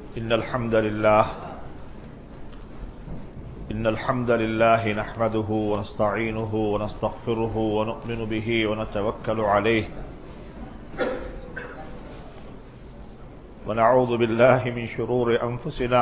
إن الحمد لله إن الحمد لله نحمده ونستعينه ونستغفره ونؤمن به ونتوكل عليه ونعوذ بالله من شرور أنفسنا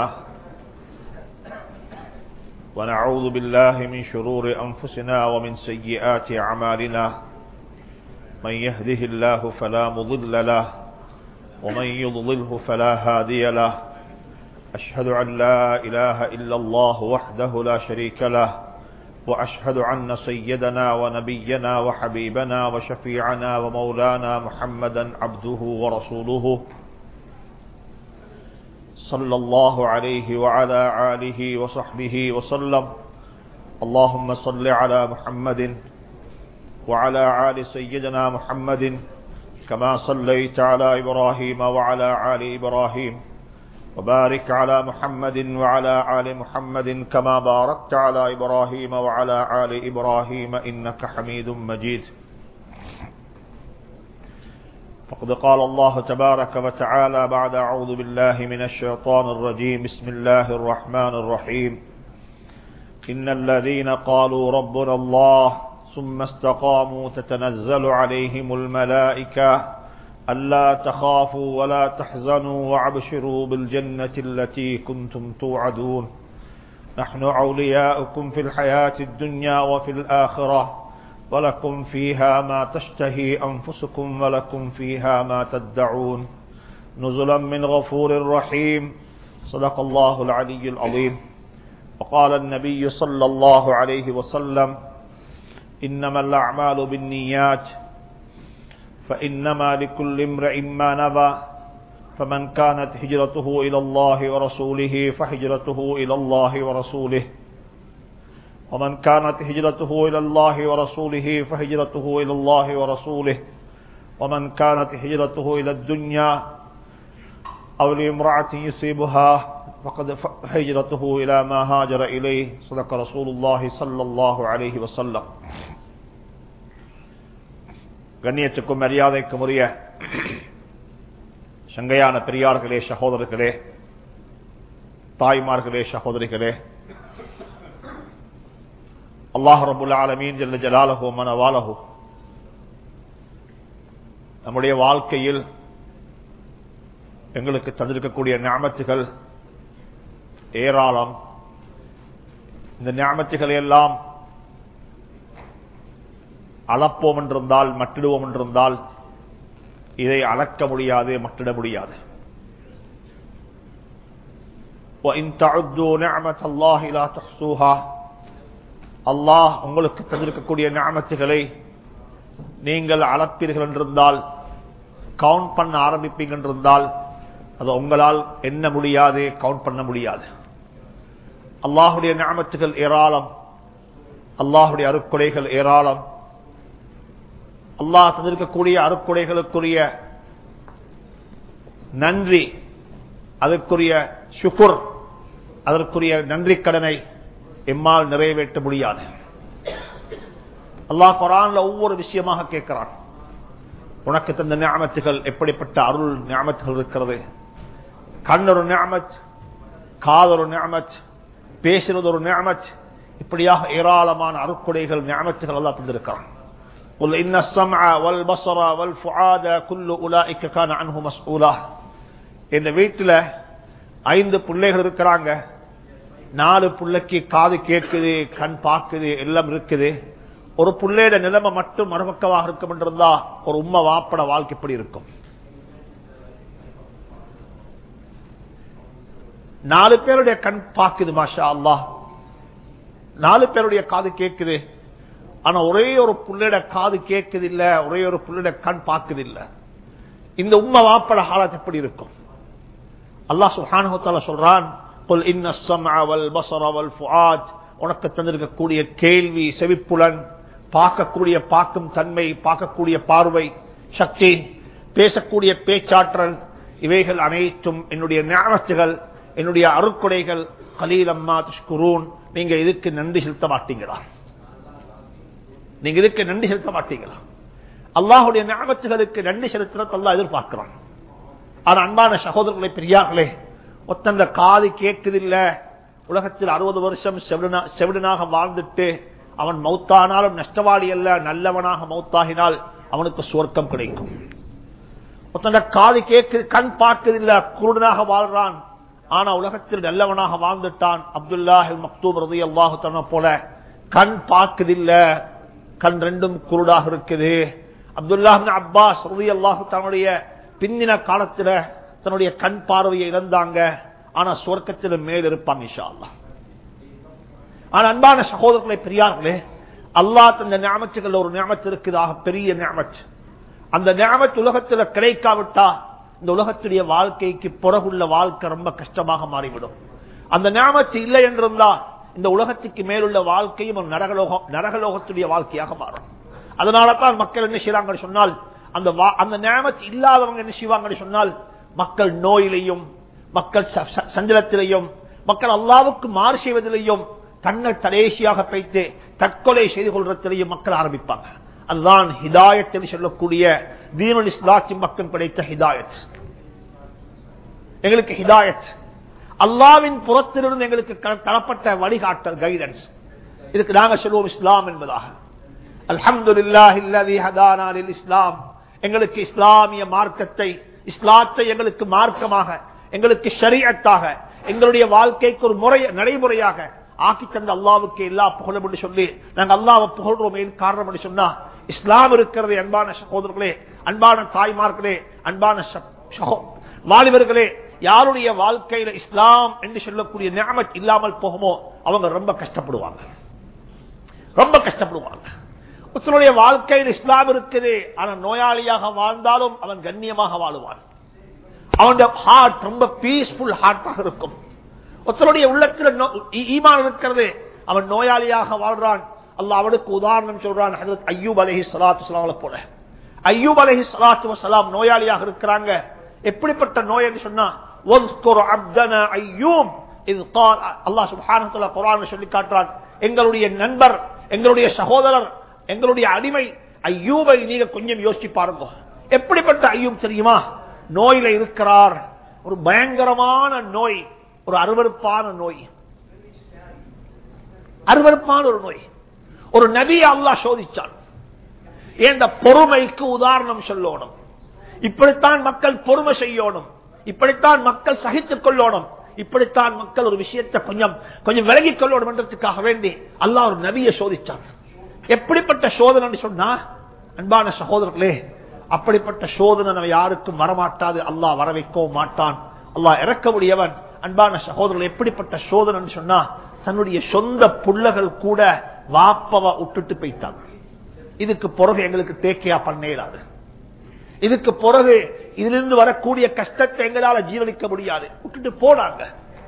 ونعوذ بالله من شرور أنفسنا ومن سيئات أعمالنا من يهده الله فلا مضل له ومن يضلله فلا هادي له أشهد أن لا إله إلا الله وحده لا شريك له وأشهد أن سيدنا ونبينا وحبيبنا وشفيعنا ومولانا محمدا عبده ورسوله صلى الله عليه وعلى آله وصحبه وسلم اللهم صل على محمد وعلى آل سيدنا محمد كما صليت على إبراهيم وعلى آل إبراهيم وبارك على محمد وعلى آل محمد كما باركت على إبراهيم وعلى آل إبراهيم إنك حميد مجيد فقد قال الله تبارك وتعالى بعد أعوذ بالله من الشيطان الرجيم بسم الله الرحمن الرحيم إن الذين قالوا ربنا الله ثم استقاموا تتنزل عليهم الملائكة ألا تخافوا ولا تحزنوا وابشروا بالجنة التي كنتم توعدون نحن أولياؤكم في الحياة الدنيا وفي الآخرة ولكم فيها ما تشتهي أنفسكم ولكم فيها ما تدعون نزلا من غفور رحيم صدق الله العلي العظيم وقال النبي صلى الله عليه وسلم إنما الأعمال بالنيات فإنما لكل امرئ ما نبى فمن كانت هجرته إلى الله ورسوله فهجرته إلى الله ورسوله ومن كانت هجرته إلى الله ورسوله فهجرته إلى الله ورسوله ومن كانت هجرته إلى الدنيا أو لامرأة يصيبها فقد هجرته إلى ما هاجر إليه صدق رسول الله صلى الله عليه وسلم கண்ணியத்துக்கும் மரியாதைக்கும் உரிய சங்கையான பெரியார்களே சகோதரர்களே தாய்மார்களே சகோதரிகளே அல்லாஹ் ரபுல் ஆலமீன் ஜல்ல ஜலாலஹோ மனவாலஹோ நம்முடைய வாழ்க்கையில் எங்களுக்கு தந்திருக்கக்கூடிய ஞாபத்துகள் ஏராளம் இந்த ஞாபத்துகளை எல்லாம் அளப்போம் என்றிருந்தால் மட்டிடுவோம் என்றிருந்தால் இதை அளக்க முடியாது மட்டிட முடியாது அல்லாஹ் உங்களுக்கு தந்திருக்கக்கூடிய ஞாபத்துகளை நீங்கள் அளப்பீர்கள் என்றிருந்தால் கவுண்ட் பண்ண ஆரம்பிப்பீங்க என்றிருந்தால் அது உங்களால் எண்ண முடியாது கவுண்ட் பண்ண முடியாது அல்லாஹுடைய ஞாபத்துகள் ஏராளம் அல்லாஹுடைய அருக்குறைகள் ஏராளம் அல்லாஹ் தந்திருக்கக்கூடிய அருக்குடைகளுக்குரிய நன்றி அதற்குரிய சுகுர் அதற்குரிய நன்றி கடனை எம்மால் நிறைவேற்ற முடியாது அல்லாஹ் குரான்ல ஒவ்வொரு விஷயமாக கேட்கிறான் உனக்கு தந்த ஞாபத்துகள் எப்படிப்பட்ட அருள் ஞாபத்துகள் இருக்கிறது கண்ணொரு ஞாபத் காதொரு ஞாபத் பேசுறது ஒரு ஞாபத் இப்படியாக ஏராளமான அருக்குடைகள் ஞாபத்துகள் எல்லாம் தந்திருக்கிறான் قل إن السمع والبصر والفعاد كل أولئك كان عنه مسؤولا இந்த வீட்டுல ஐந்து பிள்ளைகள் இருக்கிறாங்க நாலு பிள்ளைக்கு காது கேட்குது கண் பார்க்குது எல்லாம் இருக்குது ஒரு பிள்ளையோட நிலைமை மட்டும் மறுபக்கமாக இருக்கும் என்றிருந்தா ஒரு உண்மை வாப்பட வாழ்க்கை எப்படி இருக்கும் நாலு பேருடைய கண் பார்க்குது மாஷா அல்லாஹ் நாலு பேருடைய காது கேட்குது ஆனா ஒரே ஒரு புள்ளையோட காது கேட்குது இல்ல ஒரே ஒரு புள்ளையோட கண் பார்க்குது இல்ல இந்த உண்மை வாப்பட ஹாலத் எப்படி இருக்கும் அல்லாஹ் சுஹானுத்தால சொல்றான் உனக்கு தந்திருக்கக்கூடிய கேள்வி செவிப்புலன் பார்க்கக்கூடிய பார்க்கும் தன்மை பார்க்கக்கூடிய பார்வை சக்தி பேசக்கூடிய பேச்சாற்றல் இவைகள் அனைத்தும் என்னுடைய ஞாபகத்துகள் என்னுடைய அருக்குடைகள் கலீலம்மா துஷ்குரூன் நீங்க இதுக்கு நன்றி செலுத்த மாட்டீங்களா நீங்க இதுக்கு நன்றி செலுத்த மாட்டீங்களா அல்லாஹுடைய ஞாபகத்துகளுக்கு நன்றி செலுத்துறது அல்லா எதிர்பார்க்கிறான் ஆனா அன்பான சகோதரர்களை பெரியார்களே ஒத்தந்த காது கேட்குதில்ல உலகத்தில் அறுபது வருஷம் செவிடனா- செவிடனாக வாழ்ந்துட்டு அவன் மௌத்தானாலும் நஷ்டவாளி அல்ல நல்லவனாக மௌத்தாகினால் அவனுக்கு சுவர்க்கம் கிடைக்கும் ஒருத்தன் காது கேட்கு கண் பார்க்கதில்ல குருடனாக வாழ்றான் ஆனா உலகத்தில் நல்லவனாக வாழ்ந்துட்டான் அப்துல்லாஹ் மக்தூம் ரதி அல்லாஹு போல கண் பார்க்கதில்ல கண் ரெண்டும் குருடாக இருக்குது அப்துல்லாஹ் அப்பாஸ் ரதி அல்லாஹு தன்னுடைய பின்னின காலத்துல தன்னுடைய கண் பார்வையை இழந்தாங்க ஆனா சுவர்க்கத்தில் மேல் இருப்பாங்க இன்ஷா அல்லாஹ் ஆனா அன்பான சகோதரர்களே பெரியார்களே அல்லாஹ் தந்த ஞாபகங்கள் ஒரு ஞாபகத்து இருக்குதாக பெரிய ஞாபகம் அந்த ஞாபகத்து உலகத்துல கிடைக்காவிட்டா இந்த உலகத்துடைய வாழ்க்கைக்கு பிறகுள்ள வாழ்க்கை ரொம்ப கஷ்டமாக மாறிவிடும் அந்த ஞாபகத்து இல்லை என்றிருந்தா இந்த உலகத்துக்கு மேலுள்ள வாழ்க்கையும் ஒரு நரகலோகம் நரகலோகத்துடைய வாழ்க்கையாக மாறும் அதனால தான் மக்கள் என்ன செய்யறாங்கன்னு சொன்னால் அந்த வா- அந்த ஞாபகத்து இல்லாதவங்க என்ன செய்வாங்கன்னு சொன்னால் மக்கள் நோயிலையும் மக்கள் ச- ச- சஞ்சலத்திலையும் மக்கள் அல்லாவுக்கு மாறு செய்வதிலையும் தன்னை தடேசியாக வைத்து தற்கொலை செய்து கொள்றதிலையும் மக்கள் ஆரம்பிப்பாங்க அதுதான் ஹிதாயத் என்று சொல்லக்கூடிய தீனுல் இஸ்லாத்தின் பக்கம் கிடைத்த ஹிதாயத் எங்களுக்கு ஹிதாயத் அல்லாவின் புறத்திலிருந்து எங்களுக்கு க- தரப்பட்ட வழிகாட்டல் கைடன்ஸ் இதுக்கு நாங்க சொல்லுவோம் இஸ்லாம் என்பதாக அல்ஹம்துலில்லாஹி அல்லதி ஹதானா லில் இஸ்லாம் எங்களுக்கு இஸ்லாமிய மார்க்கத்தை இஸ்லாத்தை எங்களுக்கு மார்க்கமாக எங்களுக்கு ஷரீஅத்தாக எங்களுடைய வாழ்க்கைக்கு ஒரு முறை நடைமுறையாக ஆக்கி தந்த அல்லாவுக்கு எல்லா புகழும் என்று சொல்லி நாங்க அல்லாவை புகழ்றோம் ஏன் காரணம் என்று சொன்னா இஸ்லாம் இருக்கிறது அன்பான சகோதரர்களே அன்பான தாய்மார்களே அன்பான ச- சகோ- வாலிபர்களே யாருடைய வாழ்க்கையில இஸ்லாம் என்று சொல்லக்கூடிய நியமத் இல்லாமல் போகுமோ அவங்க ரொம்ப கஷ்டப்படுவாங்க ரொம்ப கஷ்டப்படுவாங்க ஒருத்தருடைய வாழ்க்கையில் இஸ்லாம் இருக்குது ஆனா நோயாளியாக வாழ்ந்தாலும் அவன் கண்ணியமாக வாழுவான் அவனுடைய ஹார்ட் ரொம்ப பீஸ்ஃபுல் ஹார்ட்டாக இருக்கும் ஒருத்தருடைய உள்ளத்தில் நோ- ஈ- ஈமான் இருக்கிறது அவன் நோயாளியாக வாழ்றான் அல்லாஹ் அவனுக்கு உதாரணம் சொல்றான் ஹஜரத் அய்யூப் அலைஹி ஸலாத்து வஸலாம போல அய்யூப் அலைஹி ஸலாத்து வஸலாம் நோயாளியாக இருக்கிறாங்க எப்படிப்பட்ட நோய் என்று சொன்னா வஸ்குர் அப்தனா அய்யூப் இது قال அல்லாஹ் சுப்ஹானஹு வ தஆலா குர்ஆன்ல சொல்லி காட்டுறான் எங்களுடைய நண்பர் எங்களுடைய சகோதரர் எங்களுடைய அடிமை ஐயூபை நீங்க கொஞ்சம் யோசிச்சு பாருங்க எப்படிப்பட்ட ஐயூப் தெரியுமா நோயில இருக்கிறார் ஒரு பயங்கரமான நோய் ஒரு அருவருப்பான நோய் அருவருப்பான ஒரு நோய் ஒரு நபி அல்லாஹ் சோதிச்சான் ஏன் இந்த பொறுமைக்கு உதாரணம் சொல்லணும் இப்படித்தான் மக்கள் பொறுமை செய்யணும் இப்படித்தான் மக்கள் சகித்துக் கொள்ளணும் இப்படித்தான் மக்கள் ஒரு விஷயத்தை கொஞ்சம் கொஞ்சம் விலகிக் கொள்ளணும் என்றதுக்காக வேண்டி அல்லாஹ் ஒரு நபியை சோதிச்சான் எப்படிப்பட்ட சோதனை சொன்னா அன்பான சகோதரர்களே அப்படிப்பட்ட சோதனை நம்ம யாருக்கும் வரமாட்டாது அல்லாஹ் வர வைக்கவும் மாட்டான் அல்லாஹ் இறக்க முடியவன் அன்பான சகோதரர்கள் எப்படிப்பட்ட சோதனை சொன்னா தன்னுடைய சொந்த புள்ளகள் கூட வாப்பவ விட்டுட்டு போயிட்டாங்க இதுக்கு பிறகு எங்களுக்கு தேக்கையா பண்ண இயலாது இதுக்கு பிறகு இதிலிருந்து வரக்கூடிய கஷ்டத்தை எங்களால ஜீரணிக்க முடியாது விட்டுட்டு போனாங்க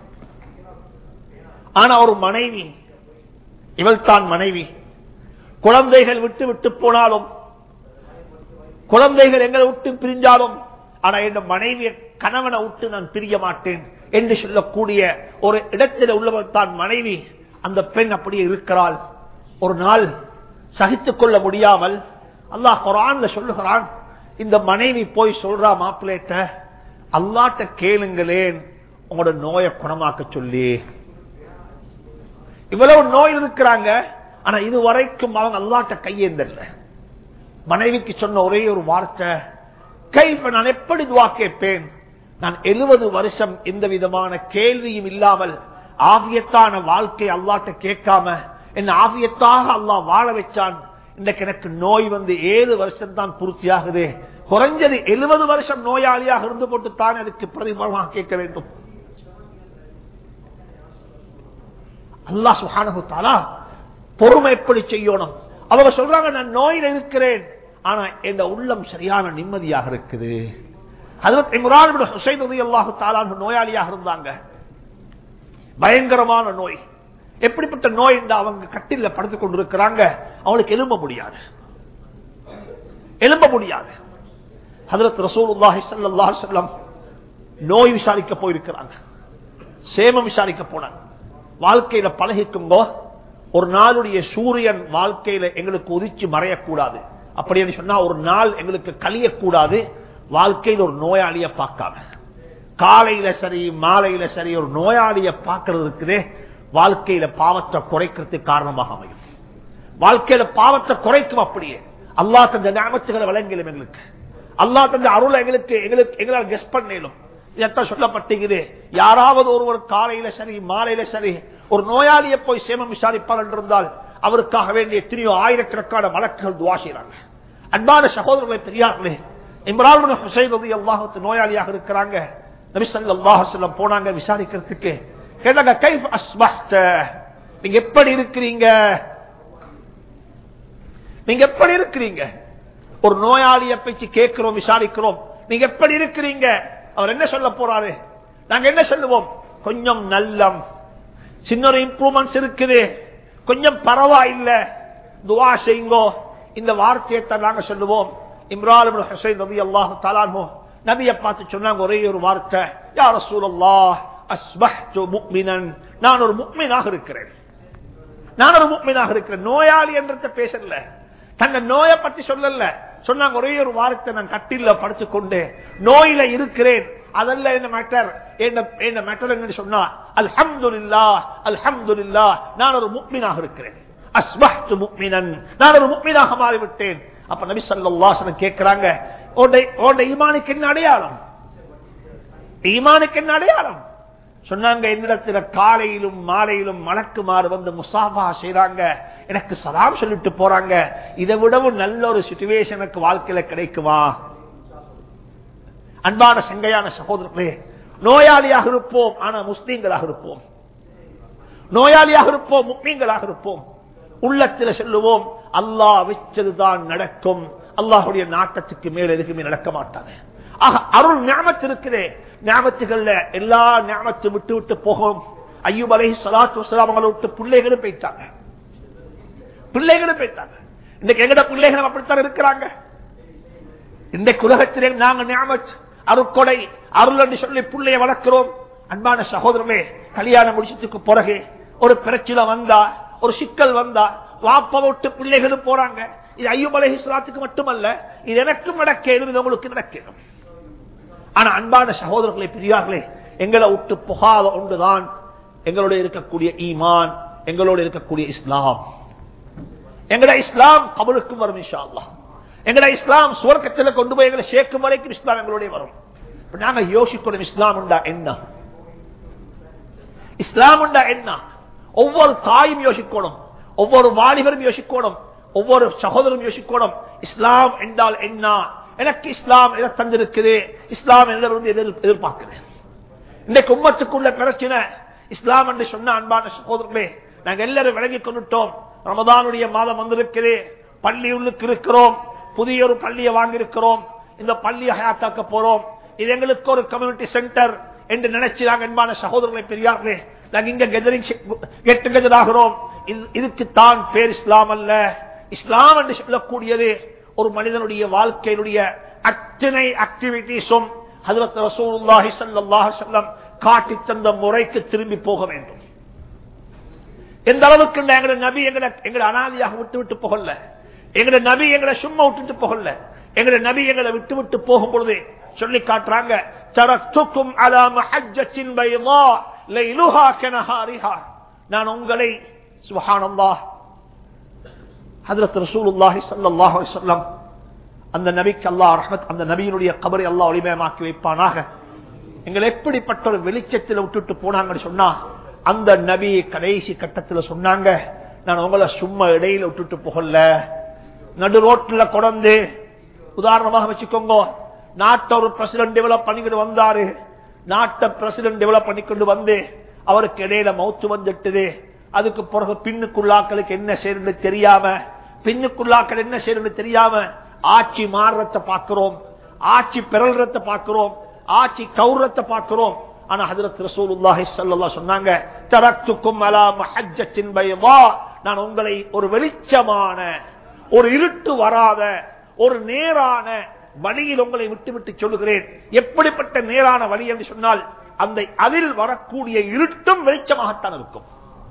ஆனா ஒரு மனைவி இவள் தான் மனைவி குழந்தைகள் விட்டு விட்டு போனாலும் குழந்தைகள் எங்களை விட்டு பிரிஞ்சாலும் ஆனா என் மனைவிய கணவனை விட்டு நான் பிரிய மாட்டேன் என்று சொல்லக்கூடிய ஒரு இடத்தில் உள்ளவர் தான் மனைவி அந்த பெண் அப்படியே இருக்கிறாள் ஒரு நாள் சகித்துக் கொள்ள முடியாமல் அல்லாஹ் குரான்ல சொல்லுகிறான் இந்த மனைவி போய் சொல்றா மாப்பிள்ளைட்ட அல்லாட்ட கேளுங்களேன் உங்களோட நோயை குணமாக்க சொல்லி இவ்வளவு நோய் இருக்கிறாங்க ஆனா இது வரைக்கும் அவங்க அல்லாட்ட கையேந்தல்ல மனைவிக்கு சொன்ன ஒரே ஒரு வார்த்தை கைப்ப நான் எப்படி துவா கேட்பேன் நான் எழுபது வருஷம் எந்த விதமான கேள்வியும் இல்லாமல் ஆவியத்தான வாழ்க்கை அல்லாட்ட கேட்காம என்ன ஆவியத்தாக அல்லாஹ் வாழ வச்சான் இன்றைக்கு எனக்கு நோய் வந்து ஏழு வருஷம் தான் பூர்த்தியாகுது குறைஞ்சது எழுபது வருஷம் நோயாளியாக இருந்து போட்டு தான் அதுக்கு பிரதிபலமாக கேட்க வேண்டும் அல்லா சுஹானு தாலா பொறுமை எப்படி செய்யணும் அவங்க சொல்றாங்க நான் நோயில் இருக்கிறேன் ஆனா என் உள்ளம் சரியான நிம்மதியாக இருக்குது ஹஜரத் இம்ரான் இப்னு ஹுசைன் ரலியல்லாஹு தஆலா அன்ஹு நோயாளியாக இருந்தாங்க பயங்கரமான நோய் எப்படிப்பட்ட நோய் என்று அவங்க கட்டில படுத்துக் கொண்டிருக்கிறாங்க அவங்களுக்கு எழும்ப முடியாது எழும்ப முடியாது ஹஜரத் ரசூலுல்லாஹி ஸல்லல்லாஹு அலைஹி வஸல்லம் நோய் விசாரிக்க போயிருக்கிறாங்க சேமம் விசாரிக்க போனாங்க வாழ்க்கையில பழகிக்கும்போ ஒரு நாளுடைய சூரியன் வாழ்க்கையில எங்களுக்கு உதிச்சு மறையக்கூடாது அப்படின்னு சொன்னா ஒரு நாள் எங்களுக்கு கழியக்கூடாது வாழ்க்கையில் ஒரு நோயாளிய பார்க்காம காலையில சரி மாலையில சரி ஒரு நோயாளியை பார்க்கறது இருக்குதே வாழ்க்கையில பாவத்தை குறைக்கிறதுக்கு காரணமாக அமையும் வாழ்க்கையில பாவத்தை குறைக்கும் அப்படியே அல்லா தந்த ஞாபகத்துகளை வழங்கலும் எங்களுக்கு அல்லா தந்த அருள் எங்களுக்கு எங்களுக்கு எங்களால் கெஸ் பண்ணலும் இதத்தான் சொல்லப்பட்டிருக்குது யாராவது ஒருவர் காலையில சரி மாலையில சரி ஒரு நோயாளியை போய் சேமம் விசாரிப்பார் என்றிருந்தால் அவருக்காக வேண்டிய எத்தனையோ ஆயிரக்கணக்கான வழக்குகள் துவா செய்யறாங்க அன்பான சகோதரர்களை பெரியார்களே இம்ரான் ஹுசைன் ரதி அல்லாஹத்து நோயாளியாக இருக்கிறாங்க நபிசல் அல்லாஹ் செல்லம் போனாங்க விசாரிக்கிறதுக்கு கேட்டாங்க கைஃப் அஸ்பஹ்த நீங்க எப்படி இருக்கிறீங்க நீங்க எப்படி இருக்கிறீங்க ஒரு நோயாளியை பேச்சு கேட்கிறோம் விசாரிக்கிறோம் நீங்க எப்படி இருக்கிறீங்க அவர் என்ன சொல்ல போறாரு நாங்க என்ன சொல்லுவோம் கொஞ்சம் நல்லம் சின்ன ஒரு இம்ப்ரூவ்மெண்ட்ஸ் இருக்குது கொஞ்சம் பரவாயில்ல துவா செய்யுங்கோ இந்த வார்த்தையை தான் நாங்க சொல்லுவோம் இம்ரான் ஹுசைன் ரவி அல்லாஹு தலான்மோ நபியை பார்த்து சொன்னாங்க ஒரே ஒரு வார்த்தை யார் சூழல்லா அஸ்பஹ்து முக்மினன் நான் ஒரு முக்மீனாக இருக்கிறேன் நான் ஒரு முக்மீனாக இருக்கிறேன் நோயாளி என்றத பேசல தங்க நோயை பத்தி சொல்லல சொன்னாங்க ஒரே ஒரு வாரத்தை நான் கட்டில படுத்துக்கொண்டு நோயில இருக்கிறேன் அதல்ல என்ன மேட்டர் என்ன மேட்டர் என்று சொன்னா அல்ஹம்துலில்லா அல்ஹம்துலில்லா நான் ஒரு முக்மீனாக இருக்கிறேன் அஸ்பஹ்து முக்மினன் நான் ஒரு முக்மீனாக மாறிவிட்டேன் அப்ப நபி ஸல்லல்லாஹு கேட்கிறாங்க ஓட ஈமானுக்கு என்ன அடையாளம் ஈமானுக்கு என்ன அடையாளம் சொன்னாங்க என்னிடத்துல காலையிலும் மாலையிலும் மலக்குமாறு வந்து முசாபா செய்யறாங்க எனக்கு சலாம் சொல்லிட்டு போறாங்க இதை விடவும் நல்ல ஒரு சுச்சுவேஷனுக்கு வாழ்க்கையில கிடைக்குமா அன்பான சங்கையான சகோதரர்களே நோயாளியாக இருப்போம் ஆனா முஸ்லீம்களாக இருப்போம் நோயாளியாக இருப்போம் முஸ்லீம்களாக இருப்போம் உள்ளத்தில் செல்லுவோம் அல்லாஹ் வச்சதுதான் நடக்கும் அல்லாஹுடைய நாட்டத்துக்கு மேல் எதுக்குமே நடக்க மாட்டாங்க ஆக அருள் ஞாபத்து இருக்குதே ஞாபத்துகள்ல எல்லா ஞாபத்து விட்டு விட்டு போகும் ஐயூப் அலை சலாத்து வசலாம் அவங்களை விட்டு பிள்ளைகளும் போயிட்டாங்க பிள்ளைகளும் போயிட்டாங்க இன்னைக்கு எங்கட பிள்ளைகளும் அப்படித்தான் இருக்கிறாங்க இன்றைக்கு உலகத்திலே நாங்க ஞாபத் அருக்கொடை அருள் என்று சொல்லி பிள்ளைய வளர்க்கிறோம் அன்பான சகோதரமே கல்யாணம் முடிச்சதுக்கு பிறகு ஒரு பிரச்சனை வந்தா ஒரு சிக்கல் வந்தா வாப்ப விட்டு பிள்ளைகளும் போறாங்க இது ஐயூப் அலை சலாத்துக்கு மட்டுமல்ல இது எனக்கும் நடக்கணும் இது உங்களுக்கு நடக்கணும் ஆனா அன்பான சகோதரர்களை பெரியார்களே எங்களை விட்டு புகாத ஒன்றுதான் எங்களோட இருக்கக்கூடிய ஈமான் எங்களோட இருக்கக்கூடிய இஸ்லாம் எங்கட இஸ்லாம் கபலுக்கும் வரும் இன்ஷா அல்லா எங்கட இஸ்லாம் சுவர்க்கத்தில் கொண்டு போய் எங்களை சேர்க்கும் வரைக்கும் இஸ்லாம் எங்களுடைய வரும் நாங்க யோசிக்கணும் இஸ்லாம் உண்டா என்ன இஸ்லாம் உண்டா என்ன ஒவ்வொரு தாயும் யோசிக்கணும் ஒவ்வொரு வாலிபரும் யோசிக்கணும் ஒவ்வொரு சகோதரரும் யோசிக்கணும் இஸ்லாம் என்றால் என்ன எனக்கு இஸ்லாம் எதை தந்திருக்குது இஸ்லாம் என்னிடமிருந்து எதிர்பார்க்கிறேன் இன்றைக்கு உம்மத்துக்குள்ள பிரச்சனை இஸ்லாம் என்று சொன்ன அன்பான சகோதரர்களே நாங்க எல்லாரும் விலகி கொண்டுட்டோம் ரமதானுடைய மாதம் வந்திருக்குது பள்ளி உள்ளுக்கு இருக்கிறோம் புதிய ஒரு பள்ளியை வாங்கியிருக்கிறோம் இந்த பள்ளியை ஹயாத்தாக்க போறோம் இது எங்களுக்கு ஒரு கம்யூனிட்டி சென்டர் என்று நினைச்சாங்க அன்பான சகோதரர்களை பெரியார்களே நாங்க இங்க கெதரிங் கெட் டுகெதர் ஆகிறோம் இதுக்கு தான் பேர் இஸ்லாம் அல்ல இஸ்லாம் என்று சொல்லக்கூடியது ஒரு மனிதனுடைய வாழ்க்கையினுடைய அத்தனை ஆக்டிவிட்டிஸும் ஹதரத் ரசூலுல்லாஹி ஸல்லல்லாஹு அலைஹி வஸல்லம் காட்டி தந்த முறைக்கு திரும்பி போக வேண்டும் எந்த அளவுக்கு எங்களை நபி எங்களை எங்களை அனாதியாக விட்டு விட்டு போகல எங்களை நபி எங்களை சும்மா விட்டுட்டு போகல எங்களை நபி எங்களை விட்டு விட்டு போகும் பொழுது சொல்லி காட்டுறாங்க தரத்துக்கும் அலா மஹஜ்ஜத்தின் பைதா லைலுஹா கனஹாரிஹா நான் உங்களை சுப்ஹானல்லாஹ் ஹதரத் ரசூலுல்லாஹி ஸல்லல்லாஹு அலைஹி வஸல்லம் அந்த நபிக்கு அல்லாஹ் ரஹ்மத் அந்த நபியினுடைய கபரை அல்லாஹ் ஒளிமயமாக்கி வைப்பானாக எங்களை எப்படிப்பட்ட ஒரு வெளிச்சத்தில் விட்டுட்டு போனாங்கன்னு சொன்னா அந்த நபி கடைசி கட்டத்தில் சொன்னாங்க நான் உங்களை சும்மா இடையில விட்டுட்டு போகல நடு ரோட்ல கொடந்து உதாரணமாக வச்சுக்கோங்க நாட்டை ஒரு பிரசிடன்ட் டெவலப் பண்ணிக்கிட்டு வந்தாரு நாட்டை பிரசிடன்ட் டெவலப் பண்ணிக்கொண்டு வந்து அவருக்கு இடையில மௌத்து வந்துட்டுது அதுக்கு பிறகு பின்னுக்குள்ளாக்களுக்கு என்ன செய்யறது தெரியாம பின்னுக்குள்ளாக்கள் என்ன செய்யறது தெரியாம ஆட்சி மாறுறத பார்க்கிறோம் ஆட்சி பிறல்றத பார்க்கிறோம் ஆட்சி கௌரத்தை பார்க்கிறோம் ஆனா ஹதரத் ரசூலுல்லாஹி ஸல்லல்லாஹு சொன்னாங்க தரக்துக்கும் அலா மஹஜ்ஜத்தின் பைதா நான் உங்களை ஒரு வெளிச்சமான ஒரு இருட்டு வராத ஒரு நேரான வழியில் உங்களை விட்டு விட்டு சொல்லுகிறேன் எப்படிப்பட்ட நேரான வழி என்று சொன்னால் அந்த அதில் வரக்கூடிய இருட்டும் வெளிச்சமாகத்தான் இருக்கும்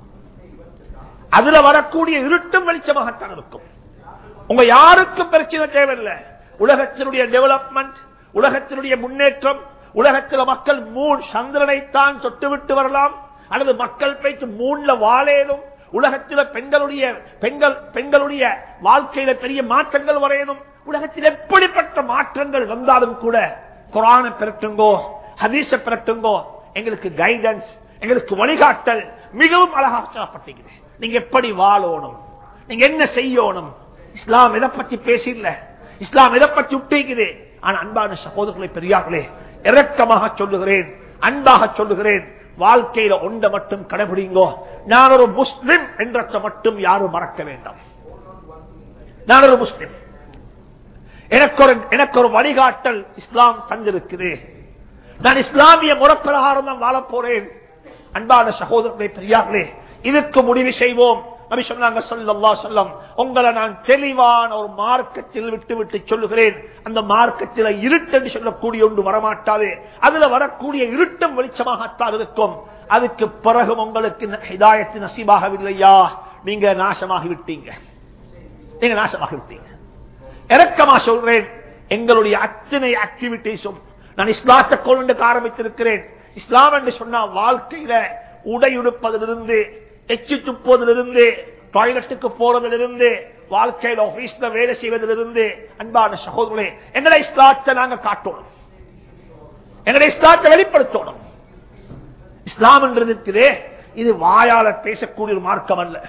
அதுல வரக்கூடிய இருட்டும் வெளிச்சமாகத்தான் இருக்கும் உங்க யாருக்கும் பிரச்சனை தேவையில்லை உலகத்தினுடைய டெவலப்மெண்ட் உலகத்தினுடைய முன்னேற்றம் உலகத்தில் மக்கள் மூன் சந்திரனைத்தான் தொட்டுவிட்டு வரலாம் அல்லது மக்கள் போய்த்து மூன்ல வாழேனும் உலகத்தில் பெண்களுடைய பெண்கள் பெண்களுடைய வாழ்க்கையில பெரிய மாற்றங்கள் வரையணும் உலகத்தில் எப்படிப்பட்ட மாற்றங்கள் வந்தாலும் கூட குரான பிறட்டுங்கோ ஹதீச பிறட்டுங்கோ எங்களுக்கு கைடன்ஸ் எங்களுக்கு வழிகாட்டல் மிகவும் அழகாக சொல்லப்பட்டிருக்கிறது நீங்க எப்படி வாழணும் நீங்க என்ன செய்யணும் இஸ்லாம் எதை பத்தி பேசல இஸ்லாம் எதை பத்தி விட்டிருக்குது ஆனா அன்பான சகோதரர்களை பெரியார்களே இறக்கமாக சொல்லுகிறேன் அன்பாக சொல்லுகிறேன் வாழ்க்கையில ஒன்றை மட்டும் கடைபிடிங்கோ நான் ஒரு முஸ்லிம் என்றத்தை மட்டும் யாரும் மறக்க வேண்டாம் நான் ஒரு முஸ்லிம் எனக்கு ஒரு எனக்கு ஒரு வழிகாட்டல் இஸ்லாம் தந்திருக்குது நான் இஸ்லாமிய முறப்பிரகாரம் தான் வாழப் போறேன் அன்பான சகோதரர்களே பெரியார்களே இதுக்கு முடிவு செய்வோம் நபி சொன்னாங்க சொல்லல்லா சொல்லம் உங்களை நான் தெளிவான ஒரு மார்க்கத்தில் விட்டு விட்டு சொல்லுகிறேன் அந்த மார்க்கத்தில் இருட்டு சொல்லக்கூடிய ஒன்று வரமாட்டாது அதுல வரக்கூடிய இருட்டும் வெளிச்சமாகத்தான் இருக்கும் அதுக்கு பிறகு உங்களுக்கு ஹிதாயத்து நசீபாகவில்லையா நீங்க நாசமாகி விட்டீங்க நீங்க நாசமாகி விட்டீங்க இறக்கமா சொல்றேன் எங்களுடைய அத்தனை ஆக்டிவிட்டிஸும் நான் இஸ்லாத்தை கொண்டு ஆரம்பித்திருக்கிறேன் இஸ்லாம் என்று சொன்னா வாழ்க்கையில உடை உடுப்பதிலிருந்து எச்சு துப்புவதிலிருந்து டாய்லெட்டுக்கு போறதிலிருந்து வாழ்க்கையில ஆபீஸ்ல வேலை செய்வதிலிருந்து அன்பான சகோதரர்களே எங்களை இஸ்லாத்தை நாங்க காட்டணும் எங்களை இஸ்லாத்தை வெளிப்படுத்தணும் இஸ்லாம் என்றது இது வாயால பேசக்கூடிய ஒரு மார்க்கம் அல்ல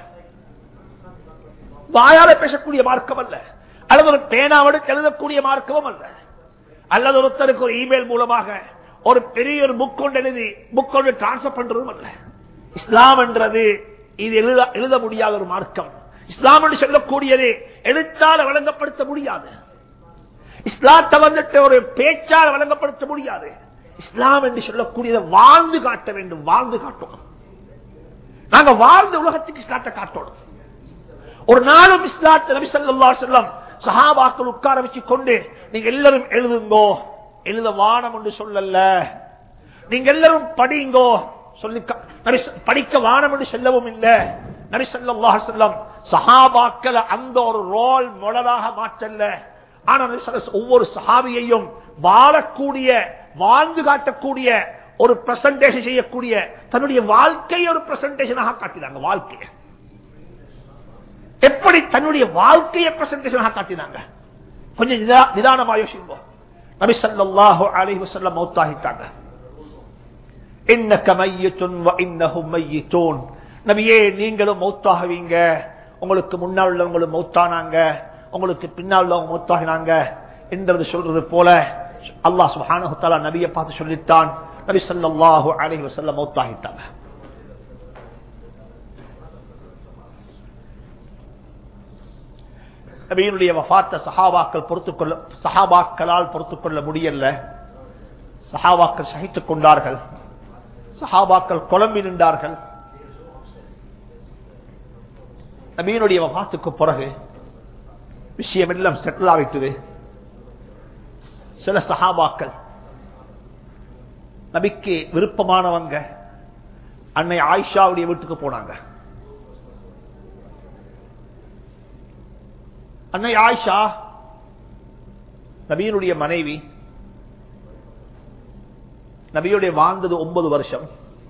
வாயால பேசக்கூடிய மார்க்கம் அல்ல அல்லது ஒரு பேனாவோடு எழுதக்கூடிய மார்க்கமும் அல்ல அல்லது ஒருத்தருக்கு ஒரு இமெயில் மூலமாக ஒரு பெரிய ஒரு புக் கொண்டு எழுதி புக் கொண்டு டிரான்ஸ்பர் பண்றதும் அல்ல இஸ்லாம் என்றது இது எழுத எழுத முடியாத ஒரு மார்க்கம் இஸ்லாம் என்று சொல்லக்கூடியது எழுத்தால் வழங்கப்படுத்த முடியாது இஸ்லாத்தை வந்துட்டு ஒரு பேச்சால் வழங்கப்படுத்த முடியாது இஸ்லாம் என்று சொல்லக்கூடியதை வாழ்ந்து காட்ட வேண்டும் வாழ்ந்து காட்டணும் நாங்க வாழ்ந்த உலகத்துக்கு இஸ்லாத்தை காட்டணும் ஒரு நாளும் இஸ்லாத்தை நபி சொல்லா செல்லம் சஹாபாக்கள் உட்கார வச்சு கொண்டு நீங்க எல்லாரும் எழுதுங்கோ எழுத வானம் என்று சொல்லல நீங்க எல்லாரும் படிங்கோ சொல்லி படிக்க வானம் என்று சொல்லவும் இல்லை நபி சொல்லா செல்லம் சஹாபாக்கள் அந்த ஒரு ரோல் மாடலாக மாற்றல்ல ஆனா ஒவ்வொரு சஹாபியையும் வாழக்கூடிய வாழ்ந்து காட்டக்கூடிய ஒரு பிரசன்டேஷன் செய்யக்கூடிய தன்னுடைய வாழ்க்கையை ஒரு பிரசன்டேஷனாக காட்டினாங்க வாழ்க்கையை எப்படி தன்னுடைய வாழ்க்கையை பிரசன்டேஷனாக காட்டினாங்க கொஞ்சம் நிதானமா யோசிப்போம் நபி சல்லாஹு அலைஹி வஸல்லம் மௌத்தாகிட்டாங்க இன்னக மையத்துன் வ இன்னஹும் மையத்தூன் நபியே நீங்களும் மௌத்தாகுவீங்க உங்களுக்கு முன்னால் உள்ளவங்களும் மௌத்தானாங்க உங்களுக்கு பின்னால் உள்ளவங்க மௌத்தாகினாங்க என்றது சொல்றது போல அல்லாஹ் சுப்ஹானஹு தஆலா நபியை பார்த்து சொல்லிட்டான் நபி ஸல்லல்லாஹு அலைஹி வஸல்லம் மௌத்தாகிட்டாங்க நபியினுடைய வஃபாத்த சஹாபாக்கள் பொறுத்துக் கொள்ள சஹாபாக்களால் பொறுத்துக் கொள்ள முடியல சஹாபாக்கள் சகித்துக் கொண்டார்கள் சஹாபாக்கள் குழம்பி நின்றார்கள் நபியினுடைய வஃபாத்துக்கு பிறகு விஷயம் எல்லாம் செட்டில் ஆகிட்டது சில சஹாபாக்கள் நபிக்கு விருப்பமானவங்க அன்னை ஆயிஷாவுடைய வீட்டுக்கு போனாங்க அன்னை ஆயிஷா நபியினுடைய மனைவி நபியுடைய வாழ்ந்தது ஒன்பது வருஷம்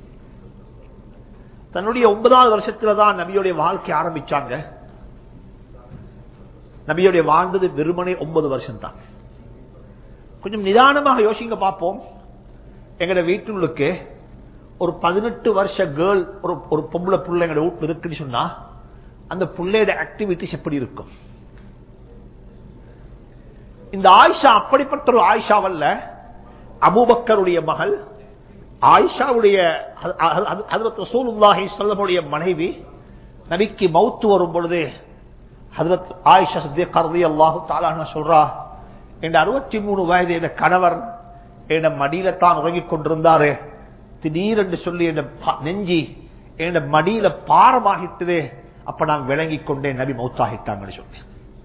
தன்னுடைய ஒன்பதாவது வருஷத்துல தான் நபியுடைய வாழ்க்கை ஆரம்பிச்சாங்க நபியுடைய வாழ்ந்தது வெறுமனே ஒன்பது வருஷம் தான் கொஞ்சம் நிதானமாக யோசிங்க பார்ப்போம் எங்கட வீட்டுள்ளுக்கு ஒரு பதினெட்டு வருஷ கேர்ள் ஒரு ஒரு பொம்பளை புள்ள எங்க வீட்டுல இருக்குன்னு சொன்னா அந்த புள்ளையோட ஆக்டிவிட்டிஸ் எப்படி இருக்கும் இந்த ஆயிஷா அப்படிப்பட்ட ஒரு ஆயிஷாவல்ல அபூபக்கருடைய மகள் ஆயிஷாவுடைய சூலுல்லாஹி சொல்லமுடைய மனைவி நபிக்கு மௌத்து வரும் பொழுது ஹதரத் ஆயிஷா சத்திய அல்லாஹு தாலான சொல்றா என் அறுபத்தி மூணு வயது என் கணவர் என் மடியில தான் உறங்கிக் கொண்டிருந்தாரு திடீரென்று சொல்லி என் நெஞ்சி என் மடியில பாரமாகிட்டது அப்ப நான் விளங்கிக் கொண்டேன் நபி மௌத்தாகிட்டாங்கன்னு சொன்னேன்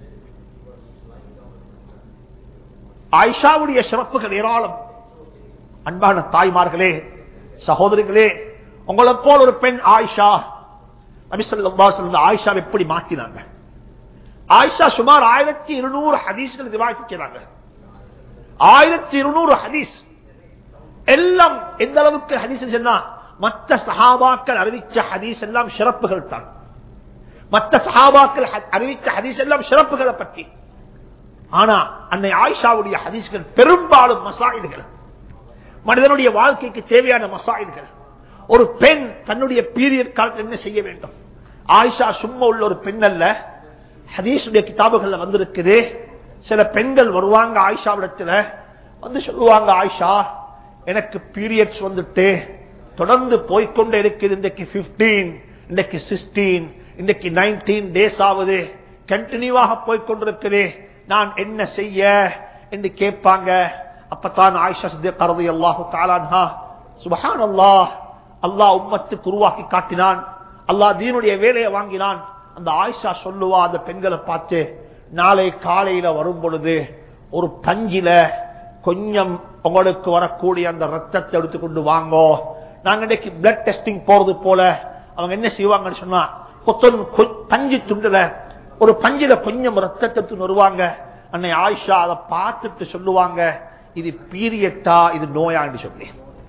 ஆயிஷாவுடைய சிறப்புகள் ஏராளம் அன்பான தாய்மார்களே சகோதரிகளே உங்களை போல் ஒரு பெண் ஆயிஷா நபிசல்ல ஆயிஷா எப்படி மாற்றினாங்க ஆயிஷா சுமார் ஆயிரத்தி இருநூறு ஹதீஸ்கள் விவாதிக்கிறாங்க ஆயிரத்தி இருநூறு ஹதீஸ் எல்லாம் எந்த அளவுக்கு ஹதீஸ் சொன்னா மற்ற சஹாபாக்கள் அறிவிச்ச ஹதீஸ் எல்லாம் சிறப்புகள் தான் மற்ற சஹாபாக்கள் ஹ- அறிவிச்ச ஹதீஸ் எல்லாம் சிறப்புகளை பற்றி ஆனா அன்னை ஆயிஷாவுடைய ஹதீஸ்கள் பெரும்பாலும் மசாயில்கள் மனிதனுடைய வாழ்க்கைக்கு தேவையான மசாயில்கள் ஒரு பெண் தன்னுடைய பீரியட் காலத்தில் என்ன செய்ய வேண்டும் ஆயிஷா சும்மா உள்ள ஒரு பெண் அல்ல ஹதீஸுடைய கிதாபுகள்ல வந்திருக்குது சில பெண்கள் வருவாங்க ஆயிஷாவிடத்துல வந்து சொல்லுவாங்க ஆயிஷா எனக்கு பீரியட்ஸ் வந்துட்டு தொடர்ந்து போய்க்கொண்டே இருக்குது இன்றைக்கு 15 இன்றைக்கு 16 இன்றைக்கு 19 டேஸ் ஆகுது கண்டினியூவாக போய்க்கொண்டிருக்குது நான் என்ன செய்ய என்று கேட்பாங்க அப்பத்தான் ஆயிஷா சித்திக் ரலியல்லாஹு தஆலா அன்ஹா சுப்ஹானல்லாஹ் அல்லாஹ் உம்மத்துக்கு உருவாக்கி காட்டினான் அல்லாஹ் தீனுடைய வேலையை வாங்கினான் அந்த ஆயிஷா சொல்லுவா அந்த பெண்களை பார்த்து நாளை காலையில வரும் பொழுது ஒரு பஞ்சில கொஞ்சம் உங்களுக்கு வரக்கூடிய அந்த ரத்தத்தை எடுத்து கொண்டு வாங்கோ நாங்க இன்னைக்கு பிளட் டெஸ்டிங் போறது போல அவங்க என்ன செய்வாங்கன்னு சொன்னா கொத்தன் கொ- பஞ்சு துண்டுல ஒரு பஞ்சில கொஞ்சம் ரத்தத்தை எடுத்து வருவாங்க அன்னை ஆயிஷா அதை பார்த்துட்டு சொல்லுவாங்க இது பீரியட்டா இது நோயான்னு சொல்லி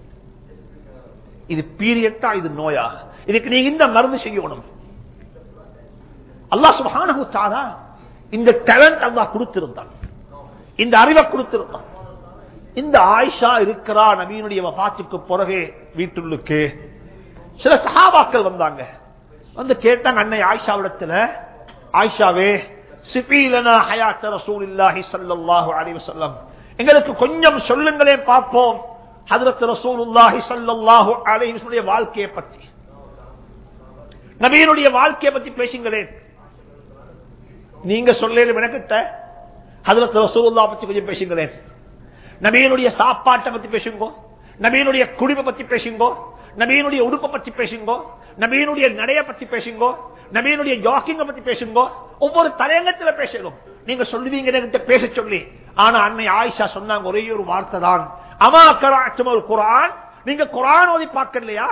இது பீரியட்டா இது நோயா இதுக்கு நீங்க இந்த மருந்து செய்யணும் அல்லாஹ் சுப்ஹானஹு தஆலா இந்த டேலண்ட் அல்லாஹ் கொடுத்திருந்தான் இந்த அறிவை கொடுத்திருந்தான் இந்த ஆயிஷா இருக்கிறா நபீனுடைய வபாத்துக்கு பிறகு வீட்டுள்ளுக்கு சில சஹாபாக்கள் வந்தாங்க வந்து கேட்டாங்க அன்னை ஆயிஷாவிடத்துல ஆயிஷாவே சிபீலனா ஹயாத்த ரசூலில்லாஹி ஸல்லல்லாஹு அலைஹி வஸல்லம் எங்களுக்கு கொஞ்சம் சொல்லுங்களே பார்ப்போம் ஹஜ்ரத் ரசூலுல்லாஹி ஸல்லல்லாஹு அலைஹி வஸல்லம் வாழ்க்கையை பற்றி நபியினுடைய வாழ்க்கையை பற்றி பேசுங்களேன் நீங்க சொல்லேன் எனக்கிட்ட ஹஜ்ரத் ரசூலுல்லாஹ் பத்தி கொஞ்சம் பேசுங்களேன் நபியினுடைய சாப்பாட்டை பத்தி பேசுங்கோ நபியினுடைய குடிமை பத்தி பேசுங்கோ நபியினுடைய உடுப்பை பத்தி பேசுங்கோ நபியினுடைய நடைய பத்தி பேசுங்கோ நபியினுடைய ஜாக்கிங்க பத்தி பேசுங்கோ ஒவ்வொரு தலையங்கத்துல பேசணும் நீங்க சொல்லுவீங்க என்கிட்ட பேச சொல்லி ஆனா அன்னை ஆயிஷா சொன்னாங்க ஒரே ஒரு வார்த்தை தான் அமா கராட்டும் ஒரு குரான் நீங்க குரான் ஓதி பார்க்கலையா